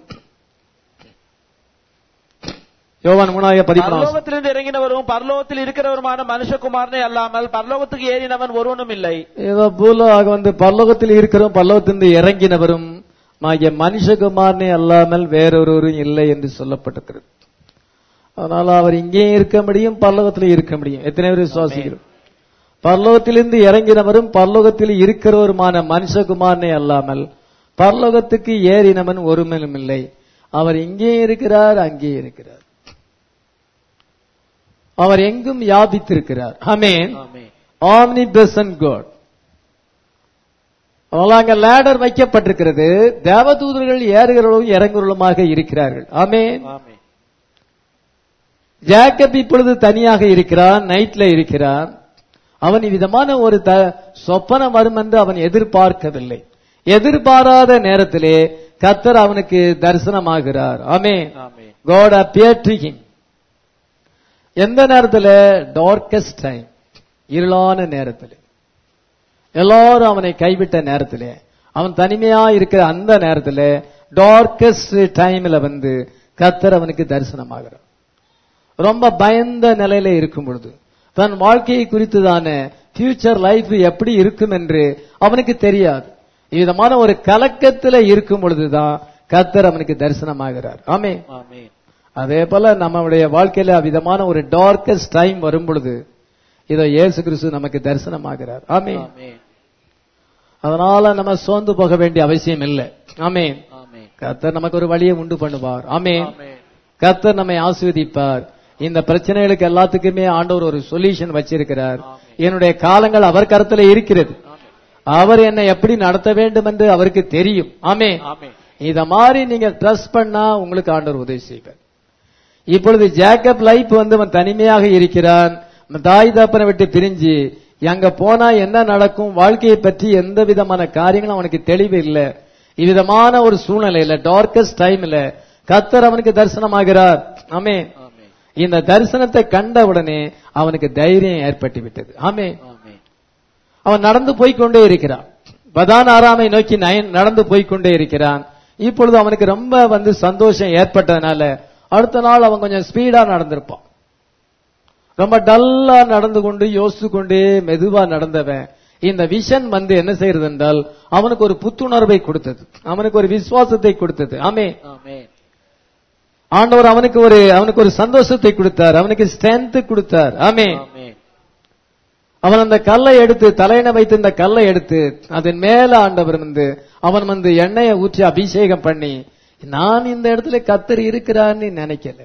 யோவான் மூணாவது பதிமூணாவது பரலோகத்திலிருந்து இறங்கினவரும் பரலோகத்தில் இருக்கிறவருமான மனுஷகுமாரனே அல்லாமல் பரலோகத்துக்கு ஏறினவன் ஒருவனும் இல்லை ஏதோ பூலோக வந்து பல்லோகத்தில் இருக்கிறோம் பல்லோகத்திலிருந்து இறங்கினவரும் ஆகிய மனுஷகுமாரனே அல்லாமல் வேறொருவரும் இல்லை என்று சொல்லப்பட்டிருக்கிறது அதனால அவர் இங்கேயும் இருக்க முடியும் பல்லோகத்திலும் இருக்க முடியும் எத்தனை பேர் விசுவாசிக்கிறோம் பரலோகத்திலிருந்து இறங்கினவரும் பரலோகத்தில் இருக்கிறவருமான மனுஷகுமாரனே அல்லாமல் பரலோகத்துக்கு ஏறினவன் ஒருமனும் இல்லை அவர் இங்கேயும் இருக்கிறார் அங்கேயும் இருக்கிறார் அவர் எங்கும் வியாபித்திருக்கிறார் ஆமென் ஆமென் ஆம்னி பிரசன்ட் காட் அதனால அங்க லேடர் வைக்கப்பட்டிருக்கிறது தேவதூதர்கள் ஏறுகிறவர்களும் இறங்குறவளுமாக இருக்கிறார்கள் ஆமென் ஆமென் ஜாக்கப் இப்பொழுது தனியாக இருக்கிறான் நைட்ல இருக்கிறான் அவன் விதமான ஒரு த சொப்பனம் வரும் என்று அவன் எதிர்பார்க்கவில்லை எதிர்பாராத நேரத்திலே கத்தர் அவனுக்கு தரிசனமாகிறார் ஆமென் ஆமென் God appeared to him. எந்த நேரத்தில் டார்கஸ்ட் டைம் இருளான நேரத்தில் எல்லாரும் அவனை கைவிட்ட நேரத்தில் அவன் தனிமையா இருக்கிற அந்த நேரத்தில் டார்கஸ்ட் டைம்ல வந்து கத்தர் அவனுக்கு தரிசனமாகிறார் ரொம்ப பயந்த நிலையில இருக்கும் பொழுது தன் வாழ்க்கையை குறித்துதான ஃபியூச்சர் லைஃப் எப்படி இருக்கும் என்று அவனுக்கு தெரியாது விதமான ஒரு கலக்கத்துல இருக்கும் பொழுதுதான் கத்தர் அவனுக்கு தரிசனமாகிறார் ஆமே ஆமென் அதே போல நம்மளுடைய வாழ்க்கையில விதமான ஒரு டார்கஸ்ட் டைம் வரும் பொழுது இதோ இயேசு கிறிஸ்து நமக்கு தரிசனமாகிறார் ஆமே ஆமென் அதனால நம்ம சோர்ந்து போக வேண்டிய அவசியம் இல்லை ஆமே ஆமென் கத்தர் நமக்கு ஒரு வழியை உண்டு பண்ணுவார் ஆமே ஆமென் கத்தர் நம்மை ஆசீர்வதிப்பார் இந்த பிரச்சனைகளுக்கு எல்லாத்துக்குமே ஆண்டவர் ஒரு சொல்யூஷன் வச்சிருக்கிறார் என்னுடைய காலங்கள் அவர் கருத்துல இருக்கிறது அவர் என்னை எப்படி நடத்த வேண்டும் என்று அவருக்கு தெரியும் ஆமே ஆமென் இத மாதிரி நீங்க ட்ரஸ்ட் பண்ணா உங்களுக்கு ஆண்டவர் உதவி செய்வார் இப்பொழுது ஜேக்கப் லைஃப் வந்து அவன் தனிமையாக இருக்கிறான் அவன் தாய் தப்பனை விட்டு பிரிஞ்சு அங்க போனா என்ன நடக்கும் வாழ்க்கையை பற்றி எந்த விதமான காரியங்களும் அவனுக்கு தெளிவு இல்லை இவ்விதமான ஒரு சூழ்நிலையில டார்கஸ்ட் டைம்ல கத்தர் அவனுக்கு தரிசனமாகிறார் ஆமே ஆமென் இந்த தரிசனத்தை கண்ட உடனே அவனுக்கு தைரியம் ஏற்பட்டு விட்டது ஆமே ஆமென் அவன் நடந்து போய்க்கொண்டே இருக்கிறான் பதான் ஆறாமை நோக்கி நயன் நடந்து போய்க்கொண்டே இருக்கிறான் இப்பொழுது அவனுக்கு ரொம்ப வந்து சந்தோஷம் ஏற்பட்டதுனால அடுத்த நாள் அவன் கொஞ்சம் ஸ்பீடா நடந்திருப்பான் ரொம்ப டல்லா நடந்து கொண்டு யோசித்து கொண்டே மெதுவா நடந்தவன் இந்த விஷன் வந்து என்ன செய்யறது என்றால் அவனுக்கு ஒரு புத்துணர்வை கொடுத்தது அவனுக்கு ஒரு விசுவாசத்தை கொடுத்தது ஆமே ஆமென் ஆண்டவர் அவனுக்கு ஒரு அவனுக்கு ஒரு சந்தோஷத்தை கொடுத்தார் அவனுக்கு ஸ்ட்ரென்த் கொடுத்தார் ஆமே ஆமென் அவன் அந்த கல்லை எடுத்து தலையின வைத்து இந்த கல்லை எடுத்து அதன் மேல ஆண்டவர் வந்து அவன் வந்து எண்ணெயை ஊற்றி அபிஷேகம் பண்ணி நான் இந்த இடத்துல கத்தர் இருக்கிறான்னு நினைக்கல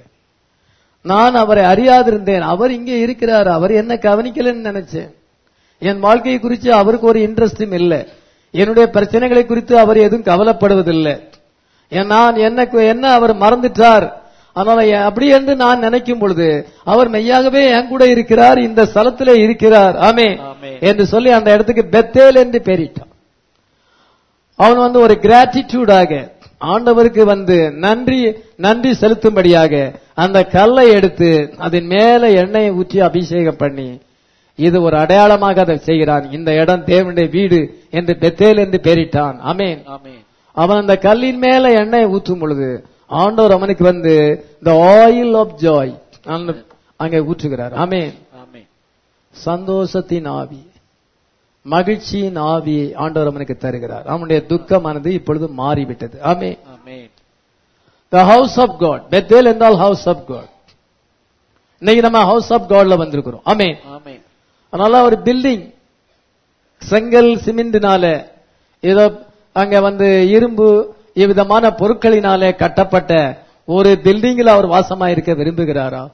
நான் அவரை அறியாதிருந்தேன் அவர் இங்கே இருக்கிறார் அவர் என்ன கவனிக்கலன்னு நினைச்சேன் என் வாழ்க்கையை குறித்து அவருக்கு ஒரு இன்ட்ரெஸ்டும் இல்லை என்னுடைய பிரச்சனைகளை குறித்து அவர் எதுவும் கவலைப்படுவதில்லை ஏன் நான் எனக்கு என்ன அவர் மறந்துட்டார் அதனால எ- அப்படி என்று நான் நினைக்கும் பொழுது அவர் மெய்யாகவே என் கூட இருக்கிறார் இந்த ஸ்தலத்திலே இருக்கிறார் ஆமே ஆமென். என்று சொல்லி அந்த இடத்துக்கு பெத்தேல் என்று பெயரிட்டான் அவன் வந்து ஒரு கிராட்டிடியூடாக ஆண்டவருக்கு வந்து நன்றி நன்றி செலுத்தும்படியாக அந்த கல்லை எடுத்து அதன் மேல எண்ணெயை ஊற்றி அபிஷேகம் பண்ணி இது ஒரு அடையாளமாக அதை செய்கிறான் இந்த இடம் தேவனுடைய வீடு என்று பெத்தேல் என்று பெயரிட்டான் ஆமென் ஆமென் அவன் அந்த கல்லின் மேல எண்ணெய் ஊற்றும் பொழுது ஆண்டவர் அவனுக்கு வந்து the ஆயில் ஆஃப் ஜாய் அங்கே ஊற்றுகிறார் ஆமென் ஆமென் சந்தோஷத்தின் ஆவி மகிழ்ச்சியின் ஆவி ஆண்டவர் அவனுக்கு தருகிறார் அவனுடைய துக்கமானது இப்பொழுது மாறிவிட்டது ஆமே ஆமென் the house of God Bethel என்றால் ஹவுஸ் ஆஃப் காட் இன்னைக்கு நம்ம ஹவுஸ் ஆஃப் காட்ல வந்திருக்கிறோம் ஆமே ஆமென் அதனால ஒரு பில்டிங் செங்கல் சிமெண்டினால ஏதோ அங்க வந்து இரும்பு இவ்விதமான பொருட்களினாலே கட்டப்பட்ட ஒரு பில்டிங்கில் அவர் வாசமா இருக்க விரும்புகிறாரா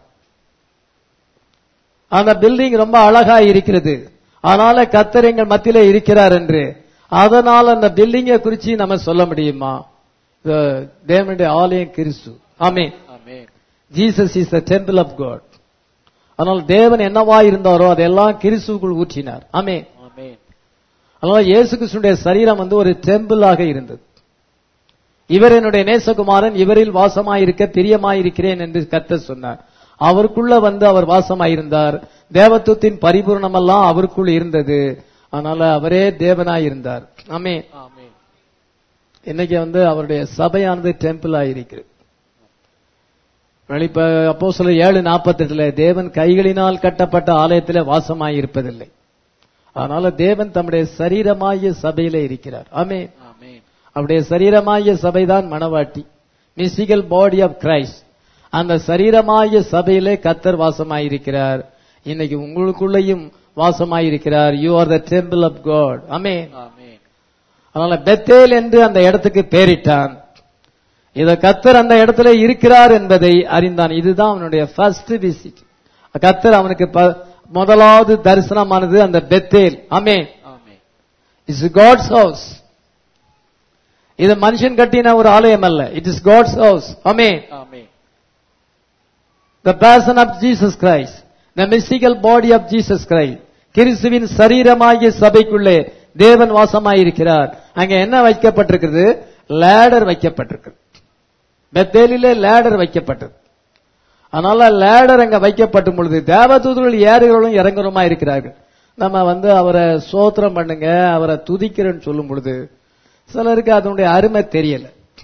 அந்த பில்டிங் ரொம்ப அழகா இருக்கிறது அதனால கத்தர் எங்கள் மத்தியிலே இருக்கிறார் என்று அதனால அந்த பில்டிங்கை குறிச்சு நம்ம சொல்ல முடியுமா இது தேவனுடைய ஆலயம் கிறிஸ்து ஆமே ஆமென் Jesus is the temple of God அதனால் தேவன் என்னவா இருந்தாரோ அதெல்லாம் கிறிஸ்துவுக்குள் ஊற்றினார் ஆமே ஆமென் அதனால இயேசு கிறிஸ்துடைய சரீரம் வந்து ஒரு டெம்பிளாக இருந்தது இவர் என்னுடைய நேசகுமாரன் இவரில் வாசமாயிருக்க பிரியமாயிருக்கிறேன் என்று கர்த்தர் சொன்னார் அவருக்குள்ள வந்து அவர் வாசமாயிருந்தார் தேவத்துவத்தின் பரிபூர்ணமெல்லாம் அவருக்குள் இருந்தது அதனால அவரே தேவனாய் இருந்தார் ஆமே ஆமென் இன்னைக்கு வந்து அவருடைய சபையானது டெம்பிள் ஆயிருக்கிறது வெளிப்ப அப்போ சொல்ல ஏழு நாற்பத்தெட்டுல தேவன் கைகளினால் கட்டப்பட்ட ஆலயத்திலே வாசமாயிருப்பதில்லை அதனால தேவன் தம்முடைய சரீரமாகிய சபையிலே இருக்கிறார் ஆமே ஆமென் அவருடைய சரீரமாகிய சபைதான் மணவாட்டி மிசிக்கல் பாடி ஆஃப் கிரைஸ்ட் அந்த சரீரமாகிய சபையிலே கத்தர் வாசமாயிருக்கிறார் இன்னைக்கு உங்களுக்குள்ளேயும் வாசமாயிருக்கிறார் you are the temple of God ஆமே ஆமென் அதனால பெத்தேல் என்று அந்த இடத்துக்கு பேரிட்டான் இத கத்தர் அந்த இடத்துல இருக்கிறார் என்பதை அறிந்தான் இதுதான் அவனுடைய ஃபர்ஸ்ட் விசிட் கத்தர் அவனுக்கு ப- முதலாவது தரிசனமானது அந்த பெத்தேல் ஆமே ஆமென் இட்ஸ் காட்ஸ் ஹவுஸ் இது மனுஷன் கட்டின ஒரு ஆலயம் அல்ல இட் இஸ் காட்ஸ் ஹவுஸ் ஆமே ஆமென் the passion of Jesus Christ the mystical body of Jesus Christ கிறிஸ்துவின் சரீரமாகிய சபைக்குள்ளே தேவன் வாசமாயிருக்கிறார் அங்க என்ன வைக்கப்பட்டிருக்கிறது லேடர் வைக்கப்பட்டிருக்கு பெத்தேலிலே லேடர் வைக்கப்பட்டது அதனால லேடர் அங்க வைக்கப்படும் பொழுது தேவதூதர்கள் ஏறுகிறவர்களும் இறங்குறோமா இருக்கிறார்கள் நம்ம வந்து அவரை சோத்திரம் பண்ணுங்க அவரை துதிக்கிறேன்னு சொல்லும் பொழுது சிலருக்கு அதனுடைய அருமை தெரியல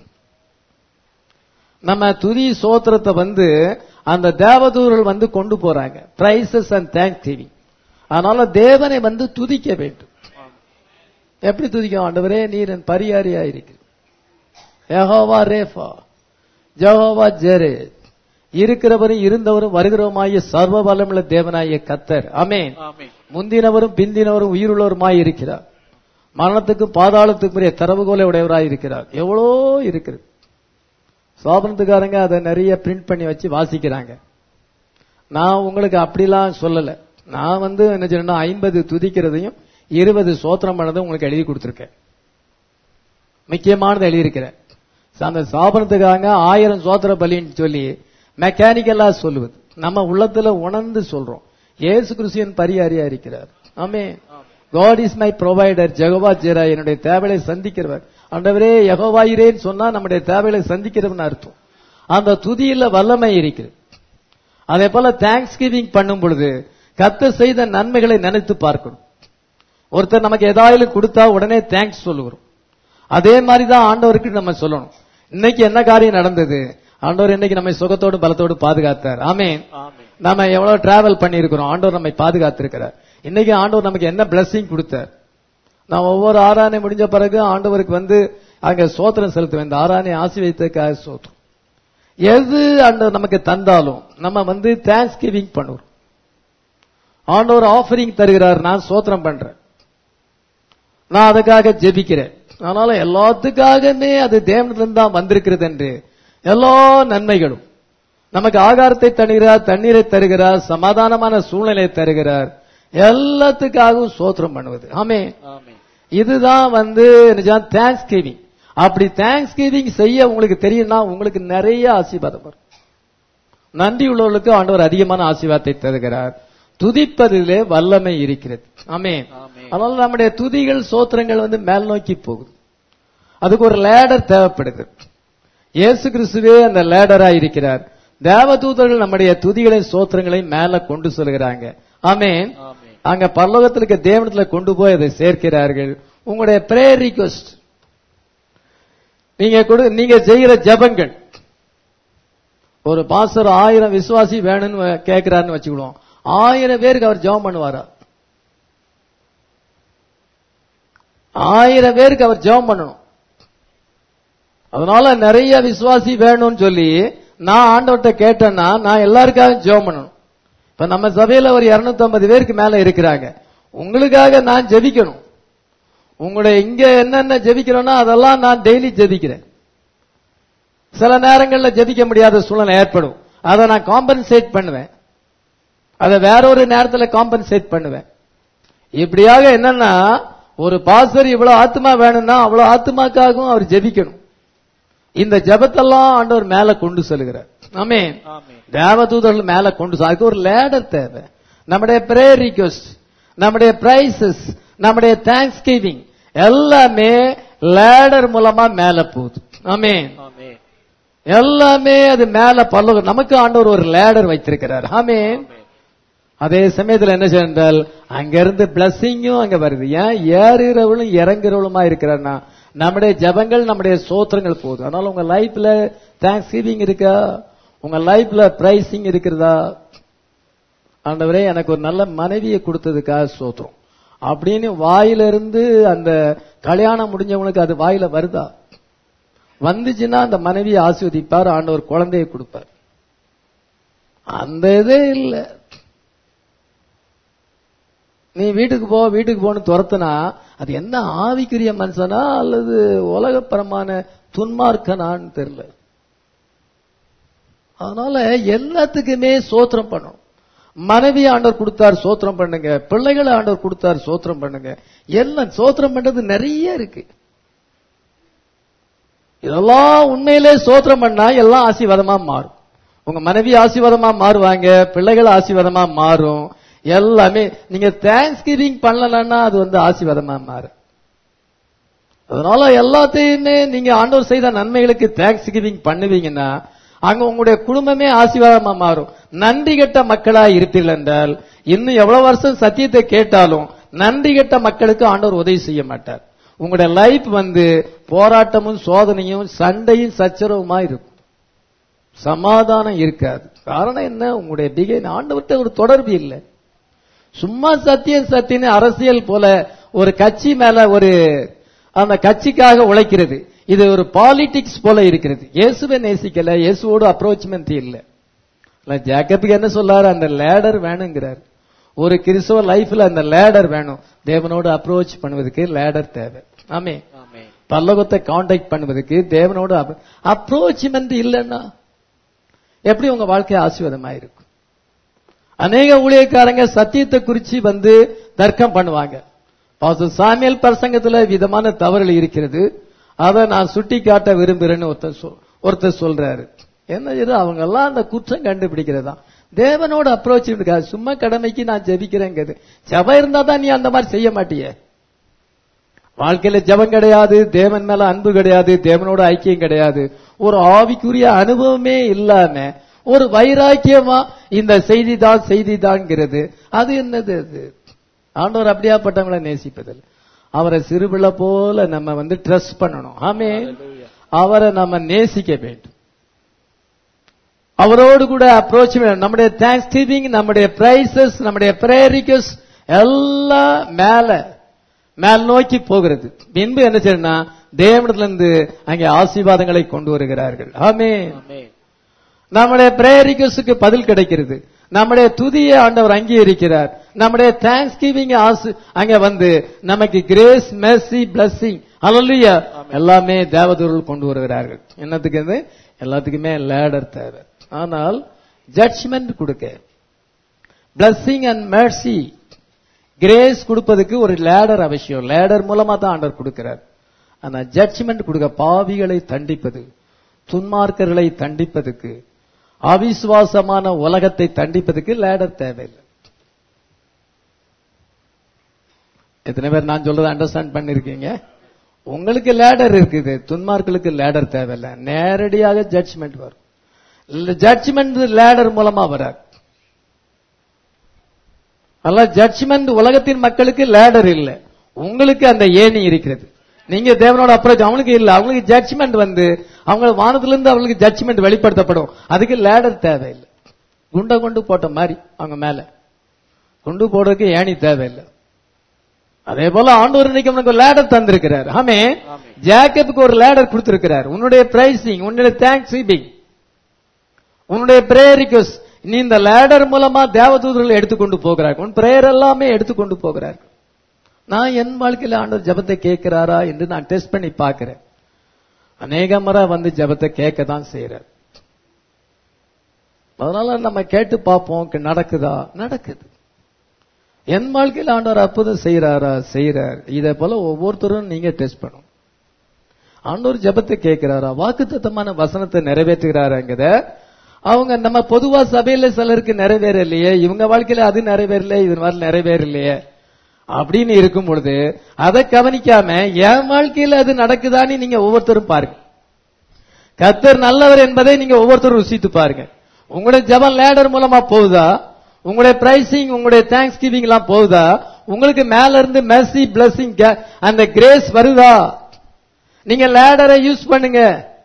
நம்ம துதி சோத்திரத்தை வந்து அந்த தேவதூர்கள் வந்து கொண்டு போறாங்க பிரைசஸ் அண்ட் தேங்க் கிவிங் அதனால தேவனை வந்து துதிக்க வேண்டும் எப்படி துதிக்கும் ஆண்டவரே நீர் என் பரியாரியா இருக்கிற யெகோவா ரேஃபா ஜெகோவா ஜெரே இருக்கிறவரும் இருந்தவரும் வருகிறவருமாகிய சர்வ வல்லமுள்ள தேவனாகிய கத்தர் ஆமென் ஆமென் முந்தினவரும் பிந்தினவரும் உயிருள்ளவருமாய் இருக்கிறார் மரணத்துக்கும் பாதாளத்துக்குரிய தரவுகோலை உடையவராய் இருக்கிறார் எவ்வளோ இருக்குது சோபனத்துக்காரங்க அதை நிறைய பிரிண்ட் பண்ணி வச்சு வாசிக்கிறாங்க நான் உங்களுக்கு அப்படிலாம் சொல்லல நான் வந்து என்ன சொன்னா ஐம்பது துதிக்கிறதையும் இருபது சோத்திரம் பண்ணதும் உங்களுக்கு எழுதி கொடுத்துருக்கேன் முக்கியமானது எழுதியிருக்கிறேன் அந்த சாபனத்துக்காக ஆயிரம் சோத்திர பலின்னு சொல்லி மெக்கானிக்கலா சொல்லுவது நம்ம உள்ளத்துல உணர்ந்து சொல்றோம் ஏசு கிறிஸ்தியன் பரிகாரியா இருக்கிறார் ஆமே God is my provider Jehovah Jireh என்னுடைய தேவையை சந்திக்கிறவர் ஆண்டவரே யெகோவாயிரேன்னு சொன்னா நம்முடைய தேவையை சந்திக்கிறவன் அர்த்தம் அந்த துதியில வல்லமை இருக்கிறது அதே போல தேங்க்ஸ் கிவிங் பண்ணும் பொழுது கத்தர் செய்த நன்மைகளை நினைத்து பார்க்கணும் ஒருத்தர் நமக்கு ஏதாவது கொடுத்தா உடனே தேங்க்ஸ் சொல்லுகிறோம் அதே மாதிரி தான் ஆண்டவருக்கு நம்ம சொல்லணும் இன்னைக்கு என்ன காரியம் நடந்தது ஆண்டவர் இன்னைக்கு நம்மை சுகத்தோடு பலத்தோடு பாதுகாத்தார் ஆமென் ஆமென் நாம எவ்வளவு டிராவல் பண்ணியிருக்கிறோம் ஆண்டவர் நம்மை பாதுகாத்திருக்கிறார் இன்னைக்கு ஆண்டவர் நமக்கு என்ன blessing கொடுத்தார் நான் ஒவ்வொரு ஆராதனை முடிஞ்ச பிறகு ஆண்டவருக்கு வந்து அங்க சோத்திரம் செலுத்துவேன் இந்த ஆராதனை ஆசீர்வதித்ததுக்காக சோத்திரம் எது ஆண்டவர் நமக்கு தந்தாலும் நம்ம வந்து தேங்க்ஸ் கிவிங் பண்ணுவோம் ஆண்டவர் ஆஃபரிங் தருகிறார் நான் சோத்திரம் பண்றேன் நான் அதுக்காக ஜெபிக்கிறேன் அதனால எல்லாத்துக்காகவே அது தேவனிடம் தான் வந்திருக்கிறது என்று எல்லா நன்மைகளும் நமக்கு ஆகாரத்தை தருகிறார் தண்ணீரை தருகிறார் சமாதானமான சூழ்நிலை தருகிறார் எல்லாத்துக்காகவும் சோத்திரம் பண்ணுவது ஆமே ஆமென் இதுதான் வந்து தேங்க்ஸ் கிவிங் அப்படி தேங்க்ஸ் கிவிங் செய்ய உங்களுக்கு தெரியும்னா உங்களுக்கு நிறைய ஆசீர்வாதம் வரும் நன்றி உள்ளவர்களுக்கு ஆண்டவர் அதிகமான ஆசீர்வாதத்தை தருகிறார் துதிப்பதிலே வல்லமை இருக்கிறது ஆமென் ஆமென். அதனால நம்முடைய துதிகள் சோத்திரங்கள் வந்து மேல் நோக்கி போகுது அதுக்கு ஒரு லேடர் தேவைப்படுது இயேசு கிறிஸ்துவே அந்த லேடரா இருக்கிறார் தேவதூதர்கள் நம்முடைய துதிகளை சோத்திரங்களை மேல கொண்டு செல்கிறாங்க ஆமென் ஆமென் அங்க பரலோகத்தில் இருக்க தேவனத்துல கொண்டு போய் அதை சேர்க்கிறார்கள் உங்களுடைய பிரேயர் ரிக்வஸ்ட் நீங்க கொடு நீங்க செய்கிற ஜெபங்கள் ஒரு பாஸ்டர் ஆயிரம் விசுவாசி வேணும்னு கேட்கிறாருன்னு வச்சுக்கிடுவோம் ஆயிரம் பேருக்கு அவர் ஜெபம் பண்ணுவாரா ஆயிரம் பேருக்கு அவர் ஜெபம் பண்ணணும் அதனால நிறைய விசுவாசி வேணும்னு சொல்லி நான் ஆண்டவர்கிட்ட கேட்டேன்னா நான் எல்லாருக்காகவும் ஜெபம் பண்ணணும் இப்ப நம்ம சபையில ஒரு 250 பேருக்கு மேல இருக்கிறாங்க உங்களுக்காக நான் ஜெபிக்கணும் உங்களுடைய இங்க என்னென்ன ஜெபிக்கிறோம்னா அதெல்லாம் நான் டெய்லி ஜெபிக்கிறேன் சில நேரங்கள்ல ஜெபிக்க முடியாத சூழ்நிலை ஏற்படும் அதை நான் காம்பன்சேட் பண்ணுவேன் அதை வேற ஒரு நேரத்துல காம்பன்சேட் பண்ணுவேன் இப்படியாக என்னன்னா ஒரு பாஸ்டர் இவ்வளவு ஆத்மா வேணும்னா அவ்வளவு ஆத்மாக்காகவும் அவர் ஜெபிக்கணும் இந்த ஜெபத்தெல்லாம் ஆண்டவர் மேல கொண்டு செல்கிறார் ஆமென் ஆமென் தேவதூதர்கள் மேல கொண்டு செல்~ அதுக்கு ஒரு லேடர் தேவை நம்முடைய பிரேயர் ரிக்வஸ்ட் நம்முடைய பிரைசஸ் நம்முடைய தேங்க்ஸ் கிவிங் எல்லாமே லேடர் மூலமா மேல போகுது ஆமென் ஆமென் எல்லாமே அது மேல பல்லவ நமக்கு ஆண்டவர் ஒரு லேடர் வைத்திருக்கிறார் ஆமே அதே சமயத்துல என்ன செய்தால் அங்க இருந்து பிளஸ்ஸிங்கும் அங்க வருது ஏன் ஏறுகிறவளும் இறங்குறவளுமா இருக்கிறார்னா நம்முடைய ஜெபங்கள் நம்முடைய சோத்திரங்கள் போதும் அதனால உங்க லைஃப்ல தேங்க்ஸ் கிவிங் இருக்கா உங்க லைஃப்ல பிரைசிங் இருக்கிறதா ஆண்டவரே எனக்கு ஒரு நல்ல மனைவியை கொடுத்ததுக்காக சோத்திரம் அப்படின்னு வாயிலிருந்து அந்த கல்யாணம் முடிஞ்சவங்களுக்கு அது வாயில வருதா வந்துச்சுன்னா அந்த மனைவியை ஆஸ்வதிப்பார் ஆண்டவர் குழந்தையை கொடுப்பார் அந்த இதே இல்ல நீ வீட்டுக்கு போ வீட்டுக்கு போன்னு துரத்துனா அது என்ன ஆவிக்குரிய மனுஷனா அல்லது உலகப்பரமான துன்மார்க்கனான்னு தெரியல அதனால எல்லாத்துக்குமே சோத்திரம் பண்ணணும் மனைவி ஆண்டவர் கொடுத்தார் சோத்திரம் பண்ணுங்க பிள்ளைகளை ஆண்டவர் கொடுத்தார் சோத்திரம் பண்ணுங்க எல்லாம் சோத்திரம் பண்றது நிறைய இருக்கு இதெல்லாம் உண்மையிலே சோத்திரம் பண்ணா எல்லாம் ஆசீர்வாதமா மாறும் உங்க மனைவி ஆசீர்வாதமா மாறுவாங்க பிள்ளைகள் ஆசீர்வாதமா மாறும் எல்லாமே நீங்க தேங்க்ஸ் கிவிங் பண்ணலன்னா அது வந்து ஆசீர்வாதமா மாறும் அதனால எல்லாத்தையுமே நீங்க ஆண்டவர் செய்த நன்மைகளுக்கு தேங்க்ஸ் கிவிங் பண்ணுவீங்கன்னா அங்க உங்களுடைய குடும்பமே ஆசீர்வாதமா மாறும் நன்றி கெட்ட மக்களா இருப்பீர்கள் என்றால் இன்னும் எவ்வளவு வருஷம் சத்தியத்தை கேட்டாலும் நன்றி கெட்ட மக்களுக்கு ஆண்டவர் உதவி செய்ய மாட்டார் உங்களுடைய லைஃப் வந்து போராட்டமும் சோதனையும் சண்டையும் சச்சரவுமா இருக்கும் சமாதானம் இருக்காது காரணம் என்ன உங்களுடைய பிகை ஆண்டவர்கிட்ட ஒரு தொடர்பு இல்லை சும்மா சத்தியம் சத்தியன்னு அரசியல் போல ஒரு கட்சி மேல ஒரு அந்த கட்சிக்காக உழைக்கிறது இது ஒரு பாலிடிக்ஸ் போல இருக்கிறது இயேசுவை நேசிக்கல இயேசுவோடு அப்ரோச்மெண்ட் இல்ல இல்ல ஜேக்கப்புக்கு என்ன சொல்லாரு அந்த லேடர் வேணுங்கிறார் ஒரு கிறிஸ்தவ லைஃப்ல அந்த லேடர் வேணும் தேவனோடு அப்ரோச் பண்ணுவதற்கு லேடர் தேவை ஆமே ஆமென் பல்லவத்தை காண்டாக்ட் பண்ணுவதற்கு தேவனோடு அப்ரோச்மெண்ட் இல்லைன்னா எப்படி உங்க வாழ்க்கை ஆசீர்வாதமா இருக்கும் அநேக ஊழியக்காரங்க சத்தியத்தை குறிச்சு வந்து தர்க்கம் பண்ணுவாங்க பாஸ்டர் சாமியல் பிரசங்கத்துல விதமான தவறுகள் இருக்கிறது அதை நான் சுட்டி காட்ட விரும்புறேன்னு ஒருத்தர் சொல்- ஒருத்தர் சொல்றாரு என்ன இது அவங்க எல்லாம் அந்த குற்றம் கண்டுபிடிக்கிறதா தேவனோட அப்ரோச் இருக்காது சும்மா கடமைக்கு நான் ஜெபிக்கிறேங்கிறது ஜெபம் இருந்தா தான் நீ அந்த மாதிரி செய்ய மாட்டியே வாழ்க்கையில ஜெபம் கிடையாது தேவன் மேல அன்பு கிடையாது தேவனோட ஐக்கியம் கிடையாது ஒரு ஆவிக்குரிய அனுபவமே இல்லாம ஒரு வைராக்கியமா இந்த செய்தி தான் செய்தி தான்ங்கிறது அது என்னது அது ஆண்டவர் அப்படியாப்பட்டவங்களை நேசிப்பதில் அவரை சிறுபிள்ளை போல நம்ம வந்து ட்ரஸ்ட் பண்ணணும் ஆமே அவரை நம்ம நேசிக்க வேண்டும் அவரோடு கூட அப்ரோச் நம்முடைய தேங்க்ஸ் கிவிங் நம்முடைய பிரைசஸ் நம்முடைய பிரேரிக்கஸ் எல்லாம் மேல மேல் நோக்கி போகிறது பின்பு என்ன செய்யணும்னா தேவனத்துல இருந்து அங்கே ஆசீர்வாதங்களை கொண்டு வருகிறார்கள் ஆமே ஆமென் நம்முடைய பிரேரிக்கஸுக்கு பதில் கிடைக்கிறது நம்முடைய துதியை ஆண்டவர் அங்கீகரிக்கிறார் நம்முடைய தேங்க்ஸ் கிவிங் அங்க வந்து நமக்கு கிரேஸ் மெர்சி பிளஸ்ஸிங் அல்லையா எல்லாமே தேவதூர்கள் கொண்டு வருகிறார்கள் என்னத்துக்கு அது எல்லாத்துக்குமே லேடர் தேவை ஆனால் ஜட்ஜ்மெண்ட் கொடுக்க பிளஸ்ஸிங் அண்ட் mercy கிரேஸ் கொடுப்பதுக்கு ஒரு லேடர் அவசியம் லேடர் மூலமா தான் ஆண்டவர் கொடுக்கிறார் ஆனா ஜட்ஜ்மெண்ட் கொடுக்க பாவிகளை தண்டிப்பது துன்மார்க்கர்களை தண்டிப்பதுக்கு அவிசுவாசமான உலகத்தை தண்டிப்பதுக்கு லேடர் தேவையில்லை எத்தனை பேர் நான் சொல்றதை அண்டர்ஸ்டாண்ட் பண்ணிருக்கீங்க உங்களுக்கு லேடர் இருக்குது துன்மார்களுக்கு லேடர் தேவையில்லை நேரடியாக ஜட்ஜ்மெண்ட் வரும் ஜட்ஜ்மெண்ட் லேடர் மூலமா வராது அல்ல ஜட்ஜ்மெண்ட் உலகத்தின் மக்களுக்கு லேடர் இல்ல உங்களுக்கு அந்த ஏணி இருக்கிறது நீங்க தேவனோட அப்ரோச் அவங்களுக்கு இல்ல அவங்களுக்கு ஜட்ஜ்மெண்ட் வந்து அவங்க வானத்திலிருந்து அவங்களுக்கு ஜட்ஜ்மெண்ட் வெளிப்படுத்தப்படும் அதுக்கு லேடர் தேவையில்லை குண்டை கொண்டு போட்ட மாதிரி அவங்க மேல குண்டு போடுறதுக்கு ஏணி தேவையில்லை அதே போல ஆண்டவர் இன்னைக்கு உனக்கு லேடர் தந்திருக்கிறார் ஆமே ஆமென். ஜேக்கப்புக்கு ஒரு லேடர் கொடுத்திருக்கிறார் உன்னுடைய பிரைசிங் உன்னுடைய தேங்க்ஸ் உன்னுடைய பிரேயர் ரிக்வஸ்ட் நீ இந்த லேடர் மூலமா தேவதூதர்கள் எடுத்துக்கொண்டு போகிறார்கள் உன் பிரேயர் எல்லாமே எடுத்துக்கொண்டு போகிறார்கள் நான் என் வாழ்க்கையில ஆண்டவர் ஜெபத்தை கேட்கிறாரா என்று நான் டெஸ்ட் பண்ணி பார்க்கிறேன் அநேக முறை வந்து ஜெபத்தை கேட்க தான் செய்யறார் அதனால நம்ம கேட்டு பார்ப்போம் க- நடக்குதா நடக்குது என் வாழ்க்கையில ஆண்டவர் அற்புதம் செய்யறாரா செய்யறார் இதே போல ஒவ்வொருத்தரும் நீங்க டெஸ்ட் பண்ணும் ஆண்டவர் ஜெபத்தை கேட்கிறாரா வாக்குத்தத்தமான வசனத்தை நிறைவேற்றுகிறாராங்கிறத அவங்க நம்ம பொதுவா சபையில சிலருக்கு நிறைவேறலையே இவங்க வாழ்க்கையில அது நிறைவேறல இது மாதிரி நிறைவேறலையே அப்படின்னு இருக்கும் பொழுது அதை கவனிக்காம என் வாழ்க்கையில அது நடக்குதான்னு நீங்க ஒவ்வொருத்தரும் பாருங்க கத்தர் நல்லவர் என்பதை நீங்க ஒவ்வொருத்தரும் ருசித்து பாருங்க உங்களுடைய ஜெபம் லேடர் மூலமா போகுதா உங்களுடைய பிரைசிங் உங்களுடைய தேங்க்ஸ் கிவிங் எல்லாம் போகுதா உங்களுக்கு மேல இருந்து மெர்சி பிளஸிங் அந்த கிரேஸ் வருதா நீங்க லேடரை யூஸ் பண்ணுங்க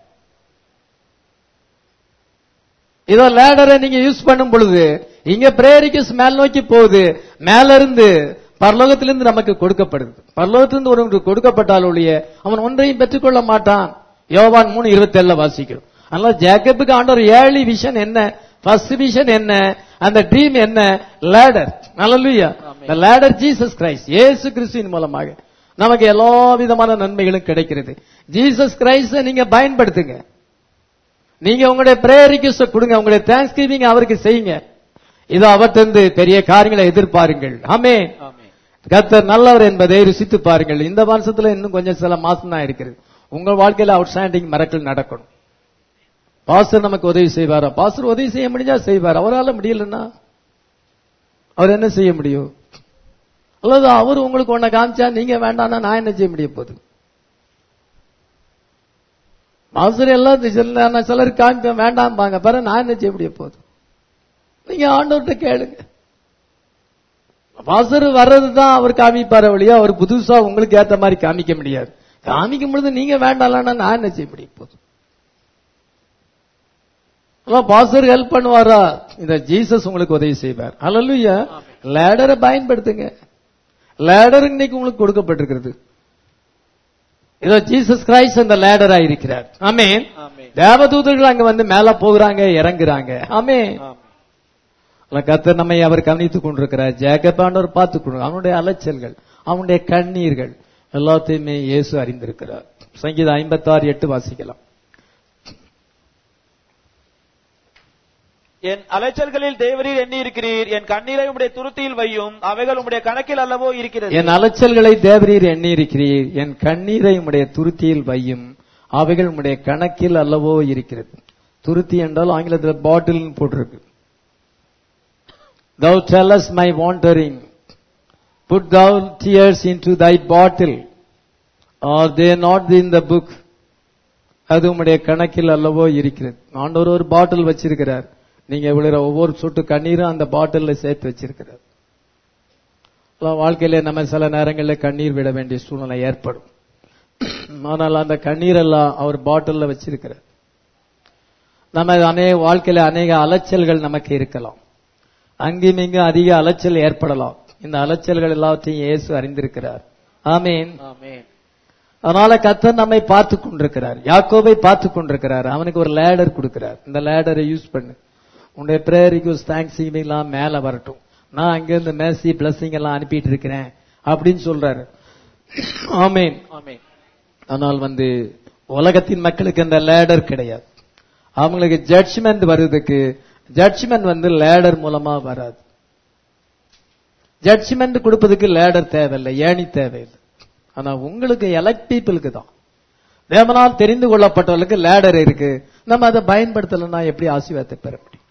இதோ லேடரை நீங்க யூஸ் பண்ணும் பொழுது இங்க பிரேரிக்கு மேல் நோக்கி போகுது மேல இருந்து பரலோகத்திலிருந்து நமக்கு கொடுக்கப்படுது பரலோகத்திலிருந்து ஒருவனுக்கு கொடுக்கப்பட்டால் ஒழிய அவன் ஒன்றையும் பெற்றுக்கொள்ள மாட்டான் யோவான் மூணு இருபத்தி ஏழுல வாசிக்கிறோம் அதனால ஜேக்கப்புக்கு ஆண்டவர் ஏழு விஷன் என்ன ஃபர்ஸ்ட் விஷன் என்ன அந்த ட்ரீம் என்ன லேடர் நல்லலுயா the ladder ஜீசஸ் கிரைஸ்ட் இயேசு கிறிஸ்துவின் மூலமாக நமக்கு எல்லா விதமான நன்மைகளும் கிடைக்கிறது ஜீசஸ் கிரைஸ்ட நீங்க பயன்படுத்துங்க நீங்க உங்களுடைய பிரேயர் ரிக்வெஸ்ட் கொடுங்க உங்களுடைய தேங்க்ஸ் கிவிங் அவருக்கு செய்யுங்க இது அவற்றிருந்து பெரிய காரியங்களை எதிர்பாருங்கள் ஆமே ஆமென் கர்த்தர் நல்லவர் என்பதை ருசித்து பாருங்கள் இந்த மாசத்துல இன்னும் கொஞ்சம் சில மாசம் தான் இருக்கிறது உங்க வாழ்க்கையில அவுட்ஸ்டாண்டிங் மரக்கள் நடக்கணும் பாஸ்டர் நமக்கு உதவி செய்வாரா பாஸ்டர் உதவி செய்ய முடிஞ்சா செய்வார் அவரால முடியலன்னா அவர் என்ன செய்ய முடியும் அல்லது அவர் உங்களுக்கு ஒன்ன காமிச்சா நீங்க வேண்டாம்னா நான் என்ன செய்ய முடிய போகுது பாஸ்டர் எல்லாம் சில நான் சிலர் காமிப்பேன் வேண்டாம்பாங்க பாரு நான் என்ன செய்ய முடிய போகுது நீங்க ஆண்டவர்கிட்ட கேளுங்க பாஸ்டர் வர்றதுதான் அவர் காமிப்பாரு வழியா அவர் புதுசா உங்களுக்கு ஏத்த மாதிரி காமிக்க முடியாது காமிக்கும் பொழுது நீங்க வேண்டாம்னா நான் என்ன செய்ய முடியும் போது பாஸ்டர் ஹெல்ப் பண்ணுவாரா இந்த ஜீசஸ் உங்களுக்கு உதவி செய்வார் அல்லலுயா லேடரை பயன்படுத்துங்க லேடர் இன்னைக்கு உங்களுக்கு கொடுக்கப்பட்டிருக்கிறது இதோ ஜீசஸ் கிரைஸ்ட் அந்த லேடரா இருக்கிறார் ஆமென் ஆமென் தேவதூதர்கள் அங்க வந்து மேல போகிறாங்க இறங்குறாங்க ஆமென் ஆமென் அல்ல கர்த்தர் நம்மை அவர் கவனித்துக் கொண்டிருக்கிறார் ஜேக்கப் ஆண்டவர் பார்த்துக் கொண்டு அவனுடைய அலைச்சல்கள் அவனுடைய கண்ணீர்கள் எல்லாத்தையுமே இயேசு அறிந்திருக்கிறார் சங்கீதம் ஐம்பத்தாறு எட்டு வாசிக்கலாம் என் அலைச்சல்களில் தேவரீர் எண்ணி இருக்கிறீர் என் கண்ணீரை உம்முடைய துருத்தியில் வையும் அவைகள் உம்முடைய கணக்கில் அல்லவோ இருக்கிறது என் அலைச்சல்களை தேவரீர் எண்ணியிருக்கிறீர் என் கண்ணீரை உம்முடைய துருத்தியில் வையும் அவைகள் உம்முடைய கணக்கில் அல்லவோ இருக்கிறது துருத்தி என்றால் ஆங்கிலத்தில் பாட்டில் போட்டிருக்கு Thou tell us my wandering. Put thou tears into thy bottle. Are they not in the book? அது உம்முடைய கணக்கில் அல்லவோ இருக்கிறது ஆண்டவர் ஒரு பாட்டில் வச்சிருக்கிறார் நீங்க விழுற ஒவ்வொரு சொட்டு கண்ணீரும் அந்த பாட்டில்ல சேர்த்து வச்சிருக்கிறார் எல்லாம் வாழ்க்கையில நம்ம சில நேரங்களில் கண்ணீர் விட வேண்டிய சூழ்நிலை ஏற்படும் ஆனால் அந்த கண்ணீரெல்லாம் அவர் பாட்டில்ல வச்சிருக்கிறார் நம்ம அநேக வாழ்க்கையில அநேக அலைச்சல்கள் நமக்கு இருக்கலாம் அங்கும் இங்கும் அதிக அலைச்சல் ஏற்படலாம் இந்த அலைச்சல்கள் எல்லாத்தையும் இயேசு அறிந்திருக்கிறார் ஆமீன் ஆமென் அதனால கத்தர் நம்மை பார்த்து கொண்டிருக்கிறார் யாக்கோபை பார்த்து கொண்டிருக்கிறார் அவனுக்கு ஒரு லேடர் கொடுக்கிறார் இந்த லேடரை யூஸ் பண்ணு உன்னுடைய பிரேயருக்கு தேங்க்ஸ் எல்லாம் மேல வரட்டும் நான் அங்கிருந்து மேசி பிளஸிங் எல்லாம் அனுப்பிட்டு இருக்கிறேன் அப்படின்னு சொல்றாரு ஆமீன் ஆமென் ஆனால் வந்து உலகத்தின் மக்களுக்கு அந்த லேடர் கிடையாது அவங்களுக்கு ஜட்ஜ்மெண்ட் வருவதுக்கு ஜட்ஜ்மெண்ட் வந்து லேடர் மூலமா வராது ஜட்ஜ்மெண்ட் கொடுப்பதுக்கு லேடர் தேவையில்லை ஏணி தேவையில்லை ஆனா உங்களுக்கு எலக்ட் பீப்புளுக்கு தான் தேவனால் தெரிந்து கொள்ளப்பட்டவர்களுக்கு லேடர் இருக்கு நம்ம அதை பயன்படுத்தலைன்னா எப்படி ஆசீர்வாதத்தை பெற முடியும்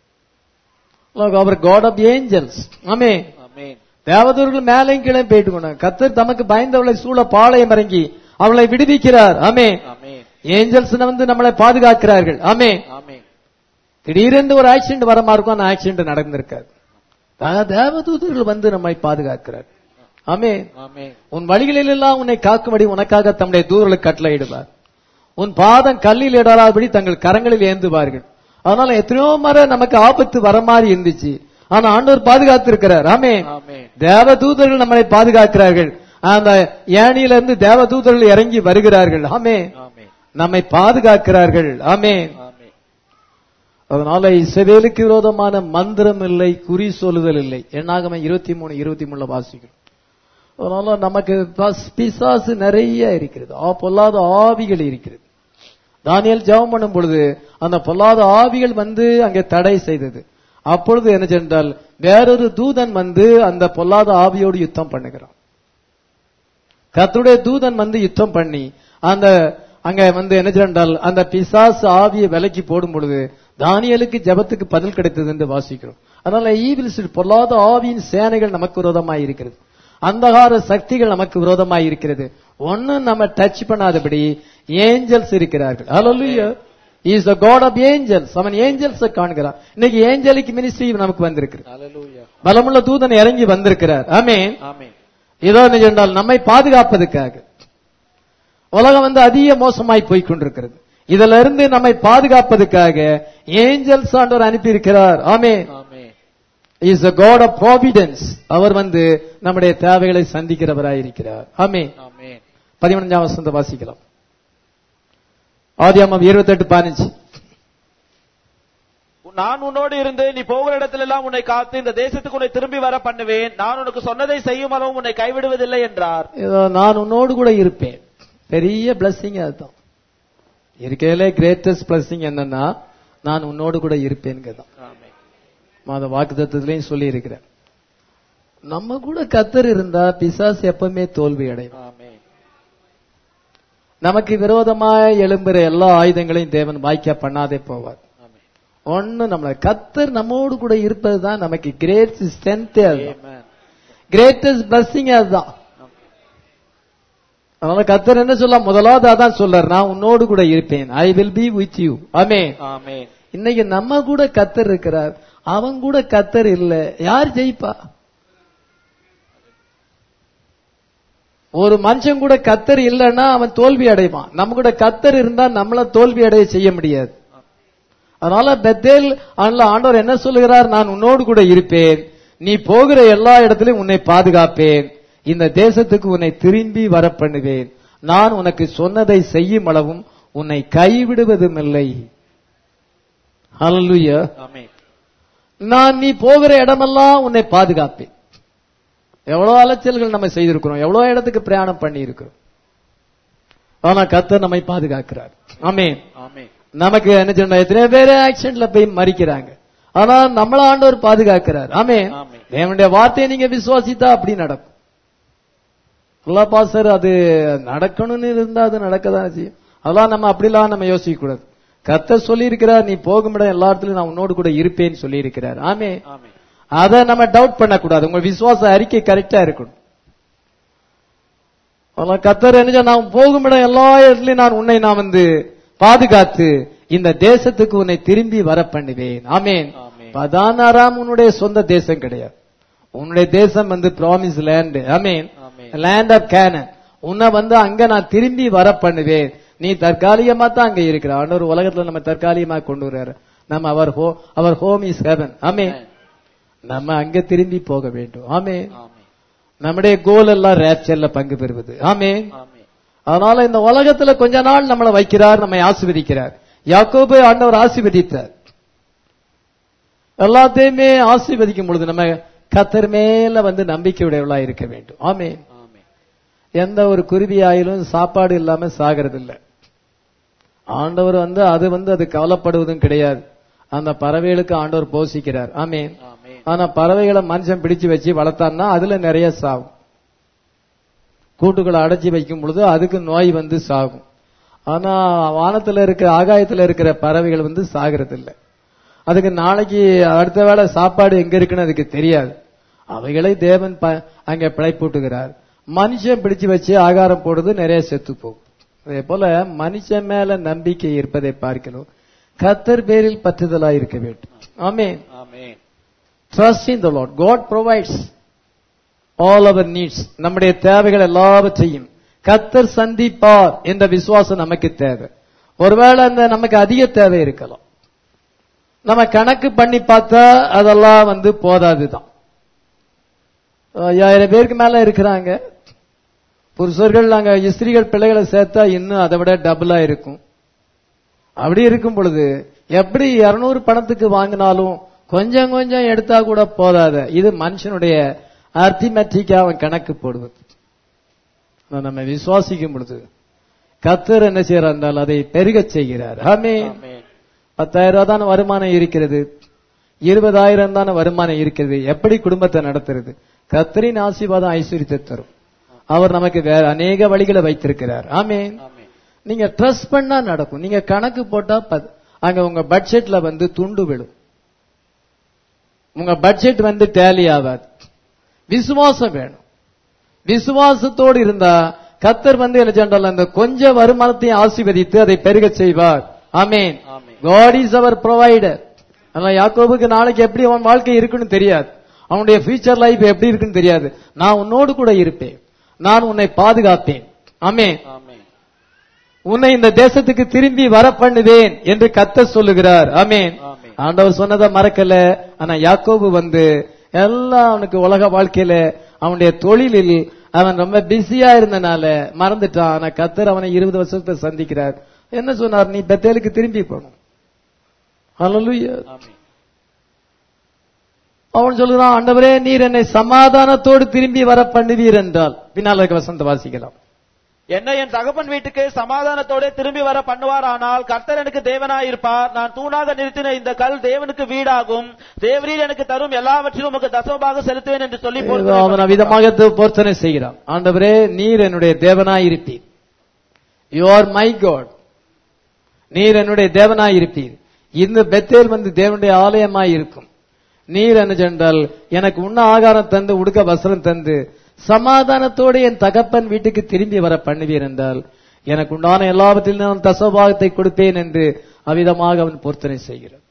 அவர் காட் ஆஃப் ஏஞ்சல்ஸ் ஆமே ஆமென் தேவதூர்கள் மேலையும் கீழே போயிட்டு கொண்டாங்க கத்தர் தமக்கு பயந்தவளை சூழ பாளையம் இறங்கி அவளை விடுவிக்கிறார் ஆமே ஆமென் ஏஞ்சல்ஸ் வந்து நம்மளை பாதுகாக்கிறார்கள் ஆமே ஆமென் திடீரென்று ஒரு ஆக்சிடென்ட் வர மாதிரி இருக்கும் அந்த ஆக்சிடென்ட் நடந்திருக்காது ஆனா தேவதூதர்கள் வந்து நம்மை பாதுகாக்கிறார் ஆமே ஆமென் உன் வழிகளில் எல்லாம் உன்னை காக்கும்படி உனக்காக தம்முடைய தூதர்களுக்கு கட்டளையிடுவார் உன் பாதம் கல்லில் இடராதபடி தங்கள் கரங்களில் ஏந்துவார்கள் அதனால எத்தனையோ முறை நமக்கு ஆபத்து வர மாதிரி இருந்துச்சு ஆனா ஆண்டவர் பாதுகாத்து இருக்கிறார் ஆமே ஆமென் தேவதூதர்கள் நம்மளை பாதுகாக்கிறார்கள் அந்த ஏணியில இருந்து தேவதூதர்கள் இறங்கி வருகிறார்கள் ஆமே ஆமென் நம்மை பாதுகாக்கிறார்கள் ஆமே ஆமென் அதனால இசவேலுக்கு விரோதமான மந்திரம் இல்லை குறி சொல்லுதல் இல்லை என்னாகம இருபத்தி மூணு இருபத்தி மூணுல வாசிக்கிறோம் அதனால நமக்கு பஸ்- பிசாசு நிறைய இருக்கிறது ஆ பொல்லாத ஆவிகள் இருக்கிறது தானியேல் ஜெபம் பண்ணும் பொழுது அந்த பொல்லாத ஆவிகள் வந்து அங்கே தடை செய்தது அப்பொழுது என்ன சென்றால் வேறொரு தூதன் வந்து அந்த பொல்லாத ஆவியோடு யுத்தம் பண்ணுகிறான் கர்த்தருடைய தூதன் வந்து யுத்தம் பண்ணி அந்த அங்க வந்து என்ன சென்றால் அந்த பிசாசு ஆவியை விலக்கி போடும் பொழுது தானியலுக்கு ஜெபத்துக்கு பதில் கிடைத்தது என்று வாசிக்கிறோம் அதனால ஈவில் பொல்லாத ஆவியின் சேனைகள் நமக்கு விரோதமாய் இருக்கிறது அந்தகார சக்திகள் நமக்கு விரோதமாய் இருக்கிறது ஒன்னும் நம்ம டச் பண்ணாதபடி ஏஞ்சல்ஸ் இருக்கிறார்கள் ஹalleluya is the God of angels அவன் ஏஞ்சல்ஸ் காண்கிறான் இன்னைக்கு ஏஞ்சலிக் மினிஸ்ட்ரி நமக்கு வந்திருக்கு Hallelujah. பலமுள்ள தூதன் இறங்கி வந்திருக்கிறார் ஆமென் Amen. இதோ என்ன சொன்னால் நம்மை பாதுகாப்பதற்காக உலகம் வந்து அதிக மோசமாய் போய் கொண்டிருக்கிறது இதுல இருந்து நம்மை பாதுகாப்பதற்காக ஏஞ்சல்ஸ் ஆண்டவர் அனுப்பி இருக்கிறார் ஆமே Amen. Is a god of providence அவர் வந்து நம்முடைய தேவைகளை சந்திக்கிறவராய் இருக்கிறார் ஆமே Amen. பதிமூணாம் வசந்த வாசிக்கலாம் ஆதியாமம் இருபத்தெட்டு பதினஞ்சு நான் உன்னோடு இருந்து நீ போகிற இடத்திலெல்லாம் உன்னை காத்து இந்த தேசத்துக்கு உன்னை திரும்பி வர பண்ணுவேன் நான் உனக்கு சொன்னதை செய்யும் அளவும் உன்னை கைவிடுவதில்லை என்றார் இதோ நான் உன்னோடு கூட இருப்பேன் பெரிய blessing அதுதான் இருக்கையிலே கிரேட்டஸ்ட் blessing என்னன்னா நான் உன்னோடு கூட இருப்பேன்கிறதான் Amen. மாத வாக்கு தத்துவத்திலையும் சொல்லி இருக்கிறேன் நம்ம கூட கத்தர் இருந்தா பிசாசு எப்பவுமே தோல்வி அடையும் Amen. நமக்கு விரோதமாய் எழும்புற எல்லா ஆயுதங்களையும் தேவன் வாய்க்க பண்ணாதே போவார் Amen. ஒண்ணு நம்மள கத்தர் நம்மோடு கூட இருப்பதுதான் நமக்கு கிரேட் ஸ்ட்ரென்த்தே அதுதான் Amen. கிரேட்டஸ்ட் பிளஸ்ஸிங் அதுதான் அதனால கத்தர் என்ன சொல்லலாம் முதலாவது அதான் சொல்றார் நான் உன்னோடு கூட இருப்பேன் I will be with you ஆமே Amen. இன்னைக்கு நம்ம கூட கத்தர் இருக்கிறார் அவன் கூட கத்தர் இல்ல யார் ஜெயிப்பா ஒரு மனுஷன் கூட கத்தர் இல்லைன்னா அவன் தோல்வி அடைவான் நம்ம கூட கத்தர் இருந்தா நம்மள தோல்வி அடைய செய்ய முடியாது அதனால பெத்தேல் ஆண்ல ஆண்டவர் என்ன சொல்லுகிறார் நான் உன்னோடு கூட இருப்பேன் நீ போகிற எல்லா இடத்திலும் உன்னை பாதுகாப்பேன் இந்த தேசத்துக்கு உன்னை திரும்பி வர பண்ணுவேன் நான் உனக்கு சொன்னதை செய்யும் அளவும் உன்னை கைவிடுவதும் இல்லை ஹalleluya Amen. நான் நீ போகிற இடமெல்லாம் உன்னை பாதுகாப்பேன் எவ்வளவு அலைச்சல்கள் நம்ம செய்திருக்கிறோம் எவ்வளவு இடத்துக்கு பிரயாணம் பண்ணி இருக்கிறோம் ஆனா கர்த்தர் நம்மை பாதுகாக்கிறார் ஆமென் Amen. நமக்கு என்ன சொன்ன எத்தனை பேர் ஆக்சிடென்ட்ல போய் மறிக்கிறாங்க ஆனா நம்மள ஆண்டவர் பாதுகாக்கிறார் ஆமே ஆமென். தேவனுடைய வார்த்தையை நீங்க விசுவாசித்தா அப்படி நடக்கும் அல்லா பாசர் அது நடக்கணும்னு இருந்தா அது நடக்கதான் செய்யும் அதெல்லாம் நம்ம அப்படிலாம் நம்ம யோசிக்க கூடாது கர்த்தர் சொல்லி இருக்கிறார் நீ போகும் இடம் எல்லா இடத்துலயும் நான் உன்னோடு கூட இருப்பேன்னு சொல்லி இருக்கிறார் ஆமே Amen. அதை நம்ம டவுட் பண்ணக்கூடாது உங்க விசுவாச அறிக்கை கரெக்டா இருக்கணும் அதெல்லாம் கத்தர் என்ன சொன்னா, நான் போகும் இடம் எல்லா இடத்துலயும் நான் உன்னை நான் வந்து பாதுகாத்து இந்த தேசத்துக்கு உன்னை திரும்பி வர பண்ணுவேன் ஆமேன் ஆமென். பதானாராம் உன்னுடைய சொந்த தேசம் கிடையாது உன்னுடைய தேசம் வந்து ப்ராமிஸ் லேண்ட் ஆமேன் ஆமென். லேண்ட் ஆஃப் கேனன் உன்னை வந்து அங்க நான் திரும்பி வர பண்ணுவேன் நீ தற்காலிகமா தான் அங்க இருக்கிற ஆண்டவர் உலகத்துல நம்ம தற்காலிகமா கொண்டு வர்றாரு நம்ம அவர் ஹோ அவர் ஹோம் இஸ் ஹெவன் ஆமேன் நம்ம அங்க திரும்பி போக வேண்டும் ஆமே Amen. நம்முடைய கோல் எல்லாம் ரேப்சர்ல பங்கு பெறுவது ஆமே Amen. அதனால இந்த உலகத்துல கொஞ்ச நாள் நம்மளை வைக்கிறார் நம்மை ஆசீர்வதிக்கிறார் யாக்கோபு ஆண்டவர் ஆசீர்வதித்தார் எல்லாத்தையுமே ஆசீர்வதிக்கும் பொழுது நம்ம கத்தர் மேல வந்து நம்பிக்கை உடையவளா இருக்க வேண்டும் ஆமே Amen. எந்த ஒரு குருவி ஆயிலும் சாப்பாடு இல்லாம சாகிறது இல்ல ஆண்டவர் வந்து அது வந்து அது கவலைப்படுவதும் கிடையாது அந்த பறவைகளுக்கு ஆண்டவர் போஷிக்கிறார் ஆமேன் Amen. ஆனா பறவைகளை மனுஷன் பிடிச்சு வச்சு வளர்த்தான்னா அதுல நிறைய சாகும் கூட்டுகளை அடைச்சி வைக்கும் பொழுது அதுக்கு நோய் வந்து சாகும் ஆனா வானத்துல இருக்கிற ஆகாயத்துல இருக்கிற பறவைகள் வந்து சாகிறது இல்ல அதுக்கு நாளைக்கு அடுத்த வேளை சாப்பாடு எங்க இருக்குன்னு அதுக்கு தெரியாது அவைகளை தேவன் ப- அங்க பிழைப்பூட்டுகிறார் மனுஷன் பிடிச்சு வச்சு ஆகாரம் போடுறது நிறைய செத்து போகும் அதே போல மனுஷன் மேல நம்பிக்கை இருப்பதை பார்க்கணும் கத்தர் பேரில் பற்றுதலா இருக்க வேண்டும் ஆமென் Amen. Trust in the Lord. God provides all our needs. நம்முடைய தேவைகள் எல்லாவற்றையும் கத்தர் சந்திப்பார் என்ற விசுவாசம் நமக்கு தேவை ஒருவேளை அந்த நமக்கு அதிக தேவை இருக்கலாம் நம்ம கணக்கு பண்ணி பார்த்தா அதெல்லாம் வந்து போதாதுதான் ஐயாயிரம் பேருக்கு மேல இருக்கிறாங்க புருஷர்கள் அங்க ஸ்திரீகள் பிள்ளைகளை சேர்த்தா இன்னும் அதை விட டபுளா இருக்கும் அப்படி இருக்கும் பொழுது எப்படி இருநூறு பணத்துக்கு வாங்கினாலும் கொஞ்சம் கொஞ்சம் எடுத்தா கூட போதாத இது மனுஷனுடைய அர்த்திமெட்ரிக்கா அவன் கணக்கு போடுவது ஆனா நம்ம விசுவாசிக்கும் பொழுது கத்தர் என்ன செய்யறார் என்றால் அதை பெருகச் செய்கிறார் ஆமே Amen. பத்தாயிரம் ரூபாய் தானே வருமானம் இருக்கிறது இருபதாயிரம் தானே வருமானம் இருக்கிறது எப்படி குடும்பத்தை நடத்துறது கத்தரின் ஆசீர்வாதம் ஐஸ்வர்யத்தை தரும் அவர் நமக்கு வேற அநேக வழிகளை வைத்திருக்கிறார் ஆமென் Amen. நீங்க ட்ரஸ்ட் பண்ணா நடக்கும் நீங்க கணக்கு போட்டா பத்- அங்க உங்க பட்ஜெட்ல வந்து துண்டு விழும் உங்க பட்ஜெட் வந்து டேலி ஆகாது விசுவாசம் வேணும் விசுவாசத்தோடு இருந்தா கத்தர் வந்து என்ன சொன்னால் அந்த கொஞ்ச வருமானத்தையும் ஆசீர்வதித்து அதை பெருகச் செய்வார் ஆமென் ஆமென். காட் இஸ் அவர் ப்ரொவைடர் ஆனா யாக்கோபுக்கு நாளைக்கு எப்படி அவன் வாழ்க்கை இருக்குன்னு தெரியாது அவனுடைய ஃபியூச்சர் லைஃப் எப்படி இருக்குன்னு தெரியாது நான் உன்னோடு கூட இருப்பேன் நான் உன்னை பாதுகாப்பேன் ஆமென் ஆமென் உன்னை இந்த தேசத்துக்கு திரும்பி வர பண்ணுவேன் என்று கத்த சொல்லுகிறார் ஆமென் ஆமென். ஆண்டவர் சொன்னதை மறக்கல ஆனா யாக்கோபு வந்து எல்லாம் அவனுக்கு உலக வாழ்க்கையில அவனுடைய தொழிலில் அவன் ரொம்ப பிஸியா இருந்தனால மறந்துட்டான் ஆனா கத்தர் அவனை இருபது வருஷத்தை சந்திக்கிறார் என்ன சொன்னார் நீ பெத்தேலுக்கு திரும்பி போகணும் ஹalleluya ஆமென் அவன் சொல்லுறான் ஆண்டவரே நீர் என்னை சமாதானத்தோடு திரும்பி வர பண்ணுவீர் என்றால் பின்னால் இருக்க வசந்த வாசிக்கலாம் என்னை என் தகப்பன் வீட்டுக்கு சமாதானத்தோட திரும்பி வர பண்ணுவாரானால் கர்த்தர் எனக்கு தேவனாயிருப்பார் நான் தூணாக நிறுத்தின இந்த கல் தேவனுக்கு வீடாகும் தேவரீர் எனக்கு தரும் எல்லாவற்றிலும் உமக்கு தசமமாக செலுத்துவேன் என்று சொல்லி ஏதோ பொருத்தனை அவன் விதமாக போர்த்தனை செய்கிறான் ஆண்டவரே நீர் என்னுடைய தேவனாயிருப்பீர் யூ ஆர் மை காட் நீர் என்னுடைய தேவனாயிருப்பீர் இந்த பெத்தேல் வந்து தேவனுடைய ஆலயமாய் இருக்கும் நீர் என்ன சென்றால் எனக்கு உண்ண ஆகாரம் தந்து உடுக்க வஸ்திரம் தந்து சமாதானத்தோடு என் தகப்பன் வீட்டுக்கு திரும்பி வர பண்ணுவீர் என்றால் எனக்கு உண்டான எல்லாவற்றிலும் நான் தசபாகத்தை கொடுப்பேன் என்று அவ்விதமாக அவன் பொருத்தனை செய்கிறான்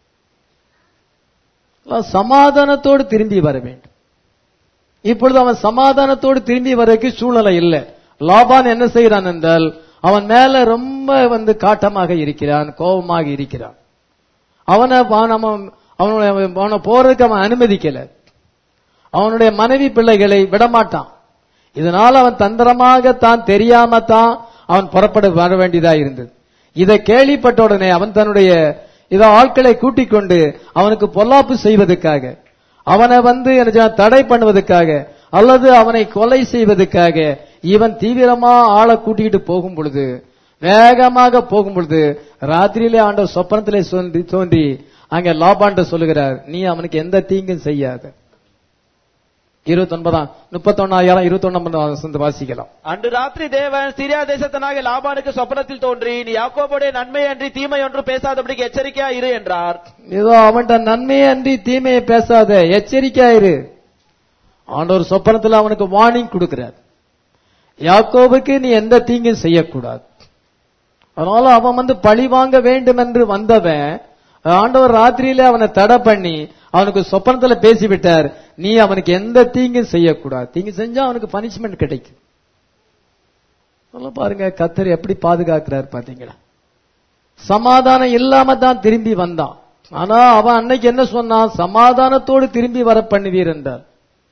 எல்லாம் சமாதானத்தோடு திரும்பி வர வேண்டும் இப்பொழுது அவன் சமாதானத்தோடு திரும்பி வரக்கு சூழ்நிலை இல்லை லாபான் என்ன செய்கிறான் என்றால் அவன் மேல ரொம்ப வந்து காட்டமாக இருக்கிறான் கோபமாக இருக்கிறான் அவனை அவன் அவன் அவனுடைய அவனை போறதுக்கு அவன் அனுமதிக்கல அவனுடைய மனைவி பிள்ளைகளை விடமாட்டான் இதனால் அவன் தந்திரமாக தான் தெரியாம தான் அவன் புறப்பட வர வேண்டியதா இருந்தது இதை கேள்விப்பட்ட உடனே அவன் தன்னுடைய இத ஆட்களை கூட்டிக் கொண்டு அவனுக்கு பொல்லாப்பு செய்வதற்காக அவனை வந்து என்ன செய்ய- தடை பண்ணுவதற்காக அல்லது அவனை கொலை செய்வதற்காக இவன் தீவிரமா ஆளை கூட்டிக்கிட்டு போகும் பொழுது வேகமாக போகும் பொழுது ராத்திரியிலே ஆண்டவர் சொப்பனத்திலே தோன்றி தோன்றி அங்க லாபாண்ட சொல்லுகிறார் நீ அவனுக்கு எந்த தீங்கும் செய்யாத இருபத்தி ஒன்பதாம் முப்பத்தொன்னாயிரம் இருபத்தி ஒன்பதாம் வாசிக்கலாம் அன்று ராத்திரி தேவன் சிரியா தேசத்தனாகிய லாபானுக்கு சொப்பனத்தில் தோன்றி நீ யாக்கோபுடைய நன்மை அன்றி தீமை ஒன்று பேசாதபடிக்கு எச்சரிக்கையா இரு என்றார் ஏதோ அவன்கிட்ட நன்மையை அன்றி தீமையை பேசாத எச்சரிக்கையாயிரு ஆண்டவர் சொப்பனத்துல அவனுக்கு வார்னிங் கொடுக்கிறார் யாக்கோபுக்கு நீ எந்த தீங்கும் செய்யக்கூடாது அதனால அவன் வந்து பழி வாங்க வேண்டும் என்று வந்தவன் ஆண்டவர் ராத்திரியில அவனை தடை பண்ணி அவனுக்கு சொப்பனத்துல பேசிவிட்டார் நீ அவனுக்கு எந்த தீங்கும் செய்யக்கூடாது தீங்கு செஞ்சா அவனுக்கு பனிஷ்மெண்ட் கிடைக்கும் அதெல்லாம் பாருங்க கத்தர் எப்படி பாதுகாக்கிறார் பாத்தீங்களா சமாதானம் இல்லாம தான் திரும்பி வந்தான் ஆனா அவன் அன்னைக்கு என்ன சொன்னான் சமாதானத்தோடு திரும்பி வர பண்ணுவீர் என்றார்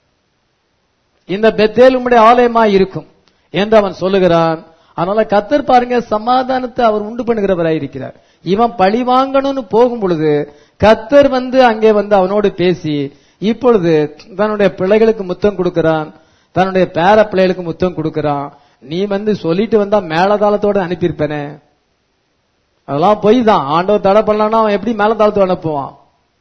இந்த பெத்தேல் உம்முடைய ஆலயமா இருக்கும் என்று அவன் சொல்லுகிறான் அதனால கத்தர் பாருங்க சமாதானத்தை அவர் உண்டு பண்ணுகிறவராய் இருக்கிறார் இவன் பழி வாங்கணும்னு போகும் பொழுது கத்தர் வந்து அங்கே வந்து அவனோடு பேசி இப்பொழுது தன்னுடைய பிள்ளைகளுக்கு முத்தம் கொடுக்கிறான் தன்னுடைய பேர பிள்ளைகளுக்கு முத்தம் கொடுக்கிறான் நீ வந்து சொல்லிட்டு வந்தா மேலதாளத்தோட அனுப்பியிருப்பேனே அதெல்லாம் பொய் தான் ஆண்டவர் தடை பண்ணலாம்னா அவன் எப்படி மேலதாளத்தோட அனுப்புவான்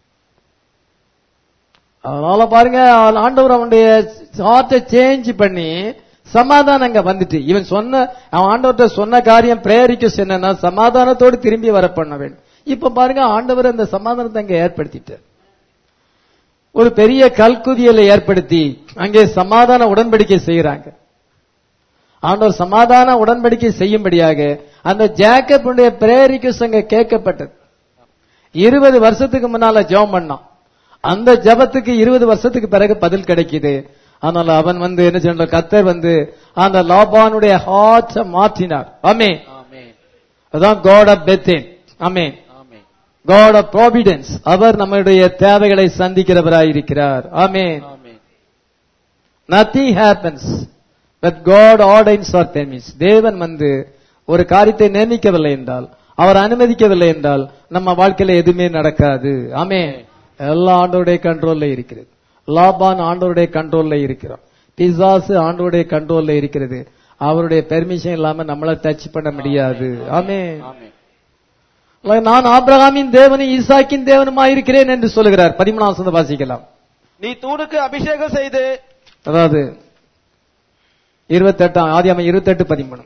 அதனால பாருங்க அவன் ஆண்டவர் அவனுடைய ஹார்ட்டை சேஞ்ச் பண்ணி சமாதானம் அங்க வந்துட்டு இவன் சொன்ன அவன் ஆண்டவர்கிட்ட சொன்ன காரியம் பிரேரிக்கஸ் என்னன்னா சமாதானத்தோடு திரும்பி வர பண்ண வேண்டும் இப்ப பாருங்க ஆண்டவர் அந்த சமாதானத்தை அங்க ஏற்படுத்திட்டார் ஒரு பெரிய கல்குவியலை ஏற்படுத்தி அங்கே சமாதான உடன்படிக்கை செய்யறாங்க ஆண்டவர் சமாதான உடன்படிக்கை செய்யும்படியாக அந்த ஜேக்கப்புடைய பிரேரிக்கஸ் அங்க கேட்கப்பட்டது இருபது வருஷத்துக்கு முன்னால ஜெபம் பண்ணான் அந்த ஜெபத்துக்கு இருபது வருஷத்துக்கு பிறகு பதில் கிடைக்குது அதனால அவன் வந்து என்ன சொல்ற கத்தர் வந்து அந்த லாபானுடைய ஹார்ட்ஸ மாற்றினார் ஆமே ஆமென் அதான் காட் ஆஃப் பெத்தேன் ஆமே ஆமென் காட் ஆஃப் ப்ராவிடன்ஸ் அவர் நம்முடைய தேவைகளை சந்திக்கிறவராய் இருக்கிறார் ஆமே ஆமென் nothing happens but God ordains or permits தேவன் வந்து ஒரு காரியத்தை நியமிக்கவில்லை என்றால் அவர் அனுமதிக்கவில்லை என்றால் நம்ம வாழ்க்கையில எதுவுமே நடக்காது ஆமே எல்லாம் ஆண்டவருடைய கண்ட்ரோல்ல இருக்கிறது லாபான் ஆண்டவருடைய கண்ட்ரோல்ல இருக்கிறோம் பிசாசு ஆண்டவருடைய கண்ட்ரோல்ல இருக்கிறது அவருடைய பெர்மிஷன் இல்லாம நம்மள டச் பண்ண முடியாது ஆமே ஆமென் நான் ஆபிரகாமின் தேவனும் ஈசாக்கின் தேவனுமா இருக்கிறேன் என்று சொல்லுகிறார் பதிமூணாம் வசனத்தை வாசிக்கலாம் நீ தூணுக்கு அபிஷேகம் செய்து அதாவது இருபத்தெட்டாம் ஆதியாம இருபத்தெட்டு பதிமூணு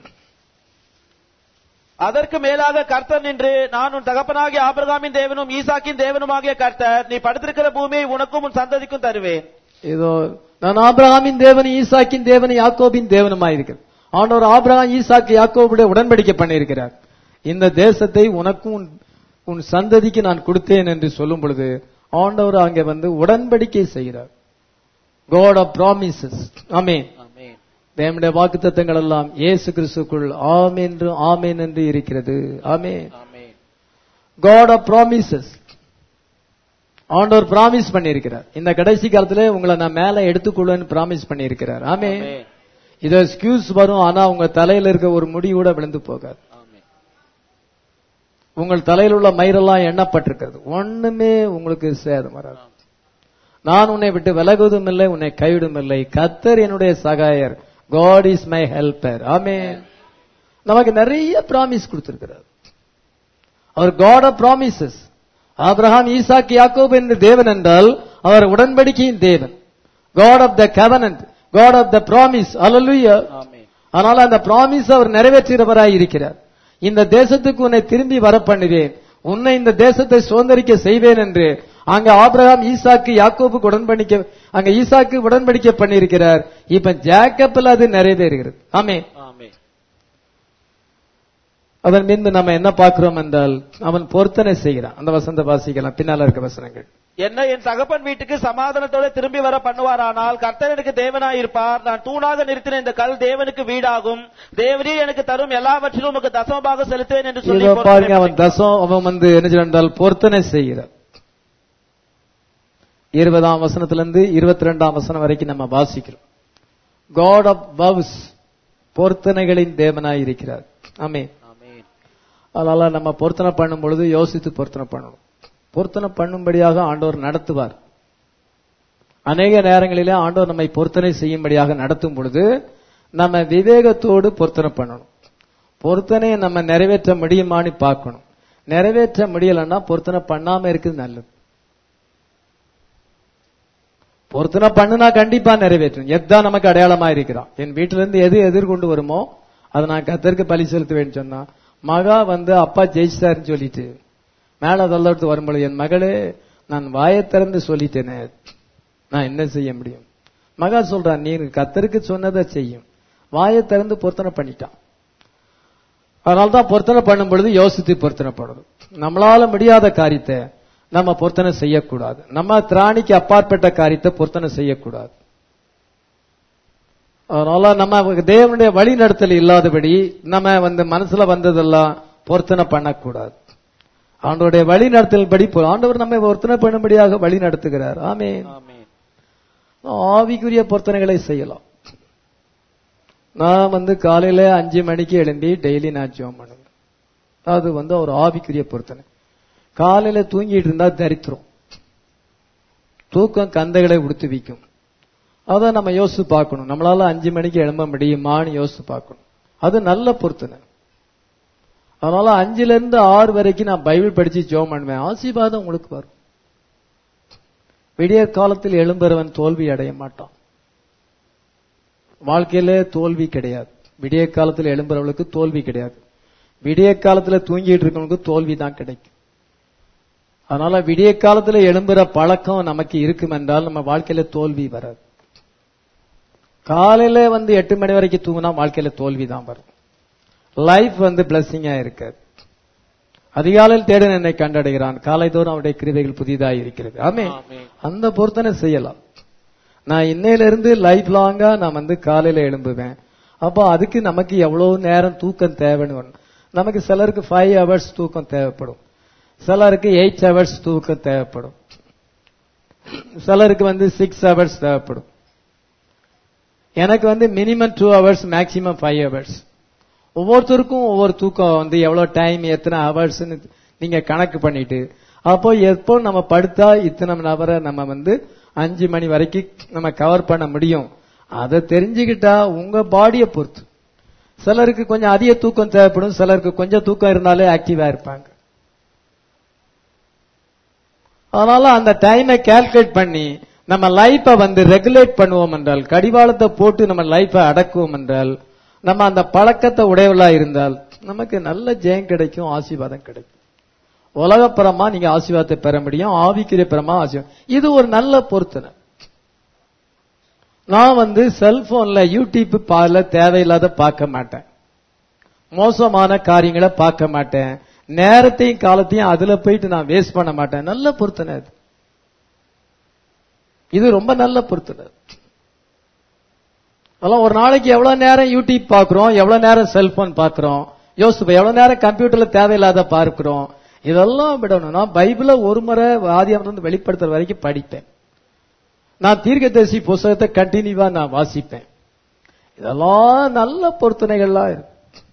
அதற்கு மேலாக கர்த்தர் நின்று நான் உன் தகப்பனாகிய ஆபிரகாமின் தேவனும் ஈசாக்கின் தேவனுமாகிய கர்த்தர் நீ படுத்திருக்கிற பூமியை உனக்கும் உன் சந்ததிக்கும் தருவேன் இதோ நான் ஆபிரகாமின் தேவன் ஈசாக்கின் தேவன் யாக்கோபின் தேவனுமாய் இருக்கிறேன் ஆண்டவர் ஆபிரகாம் ஈசாக்கு யாக்கோபுடைய உடன்படிக்கை பண்ணியிருக்கிறார் இந்த தேசத்தை உனக்கும் உன்- உன் சந்ததிக்கு நான் கொடுத்தேன் என்று சொல்லும் பொழுது ஆண்டவர் அங்கே வந்து உடன்படிக்கை செய்கிறார் God of promises ஆமென் ஆமென் தேவனுடைய வாக்குத்தத்தங்கள் எல்லாம் இயேசு கிறிஸ்துக்குள் ஆமென் என்று ஆமென் என்று இருக்கிறது ஆமென் ஆமென் God of promises ஆண்டவர் பிராமிஸ் பண்ணியிருக்கிறார் இந்த கடைசி காலத்துல உங்களை நான் மேல எடுத்துக்கொள்வேன்னு பிராமிஸ் பண்ணியிருக்கிறார் ஆமென் ஆமென் இது எக்ஸ்கியூஸ் வரும் ஆனா உங்க தலையில இருக்க ஒரு முடி கூட விழுந்து போகாது ஆமென் உங்கள் தலையில் உள்ள மயிரெல்லாம் எண்ணப்பட்டிருக்கிறது ஒண்ணுமே உங்களுக்கு சேதம் வராது நான் உன்னை விட்டு விலகுவதும் இல்லை உன்னை கைவிடும் இல்லை கத்தர் என்னுடைய சகாயர் காட் இஸ் மை ஹெல்பர் ஆமென் நமக்கு நிறைய பிராமிஸ் கொடுத்திருக்கிறார் அவர் காட் ஆஃப் ப்ராமிசஸ் ஆபிரகாம் ஈசாக் யாக்கோப் என்று தேவன் என்றால் அவர் உடன்படிக்கையின் தேவன் God of the covenant God of the promise அல்லலுயா ஆமென் ஆனால் அந்த ப்ராமிஸ் அவர் நிறைவேற்றுகிறவராய் இருக்கிறார் இந்த தேசத்துக்கு உன்னை திரும்பி வர பண்ணுவேன் உன்னை இந்த தேசத்தை சுதந்திரிக்க செய்வேன் என்று அங்க ஆபிரகாம் ஈசாக்கு யாக்கோபுக்கு உடன்படிக்க அங்க ஈசாக்கு உடன்படிக்க பண்ணியிருக்கிறார் இப்ப ஜேக்கப்ல அது நிறைவேறுகிறது ஆமே ஆமென் அதன் பின்பு நம்ம என்ன பார்க்கிறோம் என்றால் அவன் பொருத்தனை செய்கிறான் அந்த வசந்த வாசிக்கலாம் பின்னால இருக்க வசனங்கள் என்ன என் தகப்பன் வீட்டுக்கு சமாதானத்தோட திரும்பி வர பண்ணுவாரானால் கர்த்தர் எனக்கு தேவனாய் இருப்பார் நான் தூணாக நிறுத்தின இந்த கல் தேவனுக்கு வீடாகும் தேவரீர் எனக்கு தரும் எல்லாவற்றிலும் உமக்கு தசமபாக செலுத்துவேன் என்று சொல்லி இதோ பாருங்க பொருத்தனை அவன் தசம் அவன் வந்து என்ன செய்றான் என்றால் பொருத்தனை செய்கிறார் இருபதாம் வசனத்திலிருந்து இருபத்தி ரெண்டாம் வசனம் வரைக்கும் நம்ம வாசிக்கிறோம் காட் ஆஃப் வவ்ஸ் பொருத்தனைகளின் தேவனாய் இருக்கிறார் ஆமே ஆமென் அதனால நம்ம பொருத்தனை பண்ணும் பொழுது யோசித்து பொருத்தனை பண்ணணும் பொருத்தனை பண்ணும்படியாக ஆண்டவர் நடத்துவார் அநேக நேரங்களிலே ஆண்டவர் நம்மை பொருத்தனை செய்யும்படியாக நடத்தும் பொழுது நம்ம விவேகத்தோடு பொருத்தனை பண்ணணும் பொருத்தனையை நம்ம நிறைவேற்ற முடியுமான்னு பார்க்கணும் நிறைவேற்ற முடியலன்னா பொருத்தனை பண்ணாம இருக்குது நல்லது பொருத்தனை பண்ணுனா கண்டிப்பா நிறைவேற்றும் எதான் நமக்கு அடையாளமா இருக்கிறான் என் வீட்டில இருந்து எது எதிர்கொண்டு வருமோ அதை நான் கத்தருக்கு பலி செலுத்துவேன்னு சொன்னா மகா வந்து அப்பா ஜெயிச்சிட்டாருன்னு சொல்லிட்டு மேல தள்ளட்டு வரும்பொழுது என் மகளே நான் வாயை திறந்து சொல்லிட்டேனே நான் என்ன செய்ய முடியும் மகா சொல்றான் நீ கத்தருக்கு சொன்னதை செய்யும் வாயை திறந்து பொருத்தனை பண்ணிட்டான் அதனால்தான் பொருத்தனை பண்ணும் பொழுது யோசித்து பொருத்தனை பண்ணணும் நம்மளால முடியாத காரியத்தை நம்ம பொருத்தனை செய்யக்கூடாது நம்ம திராணிக்கு அப்பாற்பட்ட காரியத்தை பொருத்தனை செய்யக்கூடாது அதனால நம்ம தேவனுடைய வழி நடத்தல் இல்லாதபடி நம்ம வந்து மனசுல வந்ததெல்லாம் பொருத்தனை பண்ணக்கூடாது ஆண்டவருடைய வழி நடத்தல் படி போ- ஆண்டவர் நம்மை பொருத்தனை பண்ணும்படியாக வழி நடத்துகிறார் ஆமே ஆமென் ஆவிக்குரிய பொருத்தனைகளை செய்யலாம் நான் வந்து காலையில அஞ்சு மணிக்கு எழும்பி டெய்லி நான் ஜெபம் பண்ணுவேன் அது வந்து ஒரு ஆவிக்குரிய பொருத்தனை காலையில தூங்கிட்டு இருந்தா தரித்திரம் தூக்கம் கந்தைகளை உடுத்து வைக்கும் அதை நம்ம யோசிச்சு பார்க்கணும் நம்மளால அஞ்சு மணிக்கு எழும்ப முடியுமான்னு யோசிச்சு பார்க்கணும் அது நல்ல பொருத்தனை அதனால அஞ்சுல இருந்து ஆறு வரைக்கும் நான் பைபிள் படிச்சு ஜெபம் பண்ணுவேன் ஆசீர்வாதம் உங்களுக்கு வரும் விடியற் காலத்தில் எழும்புறவன் தோல்வி அடைய மாட்டான் வாழ்க்கையில தோல்வி கிடையாது விடிய காலத்தில் எழும்புறவளுக்கு தோல்வி கிடையாது விடிய காலத்துல தூங்கிட்டு இருக்கவனுக்கு தோல்வி தான் கிடைக்கும் அதனால விடிய காலத்துல எழும்புற பழக்கம் நமக்கு இருக்கும் என்றால் நம்ம வாழ்க்கையில தோல்வி வராது காலையில வந்து எட்டு மணி வரைக்கும் தூங்கினா வாழ்க்கையில தோல்வி தான் வரும் லைஃப் வந்து பிளஸ்ஸிங்கா இருக்காது அதிகாலையில் தேடன் என்னை கண்டடைகிறான் காலைதோறும் அவருடைய கிருபைகள் புதிதாக இருக்கிறது ஆமே ஆமென். அந்த பொருத்தனை செய்யலாம் நான் இன்னையில இருந்து லைஃப் லாங்கா நான் வந்து காலையில எழும்புவேன் அப்போ அதுக்கு நமக்கு எவ்வளவு நேரம் தூக்கம் தேவைன்னு வரும். நமக்கு சிலருக்கு ஃபைவ் ஹவர்ஸ் தூக்கம் தேவைப்படும் சிலருக்கு எயிட் ஹவர்ஸ் தூக்கம் தேவைப்படும் சிலருக்கு வந்து சிக்ஸ் ஹவர்ஸ் தேவைப்படும் எனக்கு வந்து minimum two hours maximum five hours ஒவ்வொருத்தருக்கும் ஒவ்வொரு தூக்கம் வந்து எவ்வளவு டைம் எத்தனை ஹவர்ஸ்னு நீங்க கணக்கு பண்ணிட்டு அப்போ எப்போ நம்ம படுத்தா இத்தனை நபரை நம்ம வந்து அஞ்சு மணி வரைக்கும் நம்ம கவர் பண்ண முடியும் அதை தெரிஞ்சுக்கிட்டா உங்க பாடியை பொறுத்து சிலருக்கு கொஞ்சம் அதிக தூக்கம் தேவைப்படும் சிலருக்கு கொஞ்சம் தூக்கம் இருந்தாலே ஆக்டிவா இருப்பாங்க அதனால அந்த டைமை கால்குலேட் பண்ணி நம்ம லைஃபை வந்து ரெகுலேட் பண்ணுவோம் என்றால் கடிவாளத்தை போட்டு நம்ம லைஃபை அடக்குவோம் என்றால் நம்ம அந்த பழக்கத்தை உடையவளா இருந்தால் நமக்கு நல்ல ஜெயம் கிடைக்கும் ஆசீர்வாதம் கிடைக்கும் உலகப்புறமா நீங்க ஆசீர்வாதத்தை பெற முடியும் ஆவிக்குரிய பரமா ஆசீர்வாதம் இது ஒரு நல்ல பொருத்தனை நான் வந்து செல்போன்ல யூடியூப் பால தேவையில்லாத பார்க்க மாட்டேன் மோசமான காரியங்களை பார்க்க மாட்டேன் நேரத்தையும் காலத்தையும் அதுல போயிட்டு நான் வேஸ்ட் பண்ண மாட்டேன் நல்ல பொருத்தனை அது இது ரொம்ப நல்ல பொருத்தனை அதெல்லாம் ஒரு நாளைக்கு எவ்வளவு நேரம் யூடியூப் பாக்குறோம் எவ்வளவு நேரம் செல்போன் பாக்குறோம் யோசிப்போம் எவ்வளவு நேரம் கம்ப்யூட்டர்ல தேவையில்லாத பார்க்கிறோம் இதெல்லாம் விடணும் நான் பைபிள ஒரு முறை ஆதியாமத்திலிருந்து வெளிப்படுத்துற வரைக்கும் படிப்பேன் நான் தீர்க்கதரிசி புஸ்தகத்தை கண்டினியூவா நான் வாசிப்பேன் இதெல்லாம் நல்ல பொருத்தனைகள்லாம் இருக்கு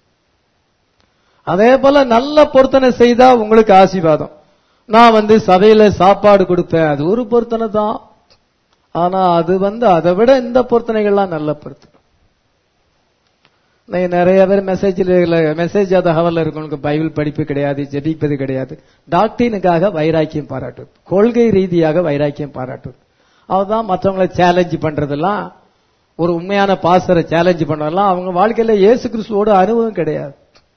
அதே போல நல்ல பொருத்தனை செய்தா உங்களுக்கு ஆசீர்வாதம் நான் வந்து சபையில சாப்பாடு கொடுப்பேன் அது ஒரு பொருத்தனை தான் ஆனா அது வந்து அதை விட இந்த பொருத்தனைகள்லாம் நல்ல பொருத்தனை நீங்க நிறைய பேர் மெசேஜில் மெசேஜ் அந்த ஹவர்ல இருக்கவங்களுக்கு பைபிள் படிப்பு கிடையாது ஜெபிப்பது கிடையாது டாக்டரினுக்காக வைராக்கியம் பாராட்டுவது கொள்கை ரீதியாக வைராக்கியம் பாராட்டுவது அதுதான் மற்றவங்களை சேலஞ்ச் பண்றதெல்லாம் ஒரு உண்மையான பாசரை சேலஞ்ச் பண்றதெல்லாம் அவங்க வாழ்க்கையில இயேசு கிறிஸ்துவோட அனுபவம் கிடையாது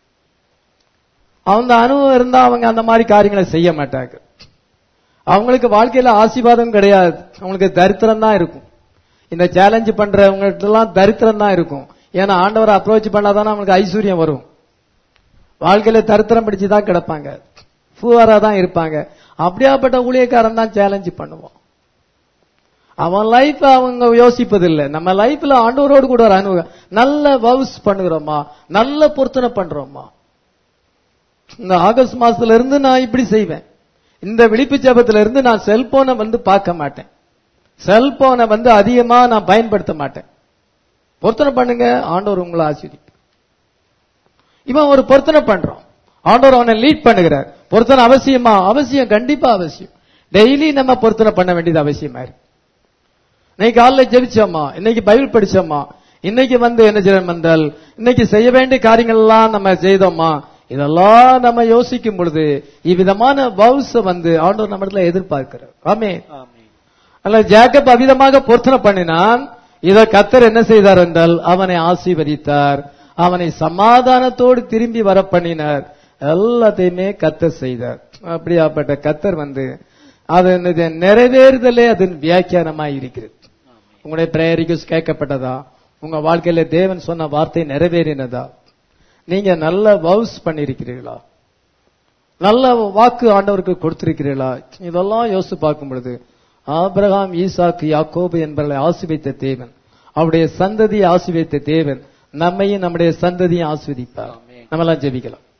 அந்த அனுபவம் இருந்தா அவங்க அந்த மாதிரி காரியங்களை செய்ய மாட்டாங்க அவங்களுக்கு வாழ்க்கையில ஆசீர்வாதம் கிடையாது அவங்களுக்கு தரித்திரம் தான் இருக்கும் இந்த சேலஞ்ச் பண்றவங்ககிட்ட எல்லாம் தரித்திரம் தான் இருக்கும் ஏன்னா ஆண்டவரை அப்ரோச் பண்ணாதானே அவங்களுக்கு ஐஸ்வர்யம் வரும் வாழ்க்கையில தரித்திரம் பிடிச்சு தான் கிடப்பாங்க பூவாரா தான் இருப்பாங்க அப்படியாப்பட்ட ஊழியக்காரன் தான் சேலஞ்ச் பண்ணுவோம் அவன் லைஃப் அவங்க யோசிப்பதில்லை நம்ம லைஃப்ல ஆண்டவரோடு கூட ஒரு அனுபவம் நல்ல வவுஸ் பண்ணுகிறோமா நல்ல பொருத்தனை பண்றோமா இந்த ஆகஸ்ட் மாசத்துல இருந்து நான் இப்படி செய்வேன் இந்த விழிப்பு ஜபத்துல இருந்து நான் செல்போனை வந்து பார்க்க மாட்டேன் செல்போனை வந்து அதிகமா நான் பயன்படுத்த மாட்டேன் பொருத்தனை பண்ணுங்க ஆண்டவர் உங்களை ஆசிரியர் இவன் ஒரு பொருத்தனை பண்றான் ஆண்டவர் அவனை லீட் பண்ணுகிறார் பொருத்தனை அவசியமா அவசியம் கண்டிப்பா அவசியம் டெய்லி நம்ம பொருத்தனை பண்ண வேண்டியது அவசியமா இருக்கு இன்னைக்கு காலைல ஜெபிச்சோமா இன்னைக்கு பைபிள் படிச்சோமா இன்னைக்கு வந்து என்ன செய்யணும் என்றால் இன்னைக்கு செய்ய வேண்டிய காரியங்கள் எல்லாம் நம்ம செய்தோமா இதெல்லாம் நம்ம யோசிக்கும் பொழுது இவ்விதமான வவுஸ வந்து ஆண்டவர் நம்ம இடத்துல எதிர்பார்க்கிறார் ஆமே ஆமென். அல்ல ஜேக்கப் அவிதமாக பொருத்தனை பண்ணினான் இத கத்தர் என்ன செய்தார் என்றால் அவனை ஆசீர்வதித்தார் அவனை சமாதானத்தோடு திரும்பி வர பண்ணினார் எல்லாத்தையுமே கத்தர் செய்தார் அப்படியாப்பட்ட கத்தர் வந்து அது என்னது, நிறைவேறுதலே அதன் வியாக்கியானமாய் இருக்கிறது உங்களுடைய பிரேயர் ரிக்வஸ்ட் கேட்கப்பட்டதா உங்க வாழ்க்கையில தேவன் சொன்ன வார்த்தை நிறைவேறினதா நீங்க நல்ல வவுஸ் பண்ணிருக்கிறீர்களா நல்ல வாக்கு ஆண்டவருக்கு கொடுத்திருக்கிறீர்களா இதெல்லாம் யோசித்து பார்க்கும் பொழுது ஆபிரகாம் ஈசாக்கு யாக்கோபு என்பவர்களை ஆசிர்வதித்த தேவன் அவருடைய சந்ததியை ஆசிர்வதித்த தேவன் நம்மையும் நம்முடைய சந்ததியை ஆஸ்வதிப்பார் ஆமென். நம்மெல்லாம் ஜெபிக்கலாம்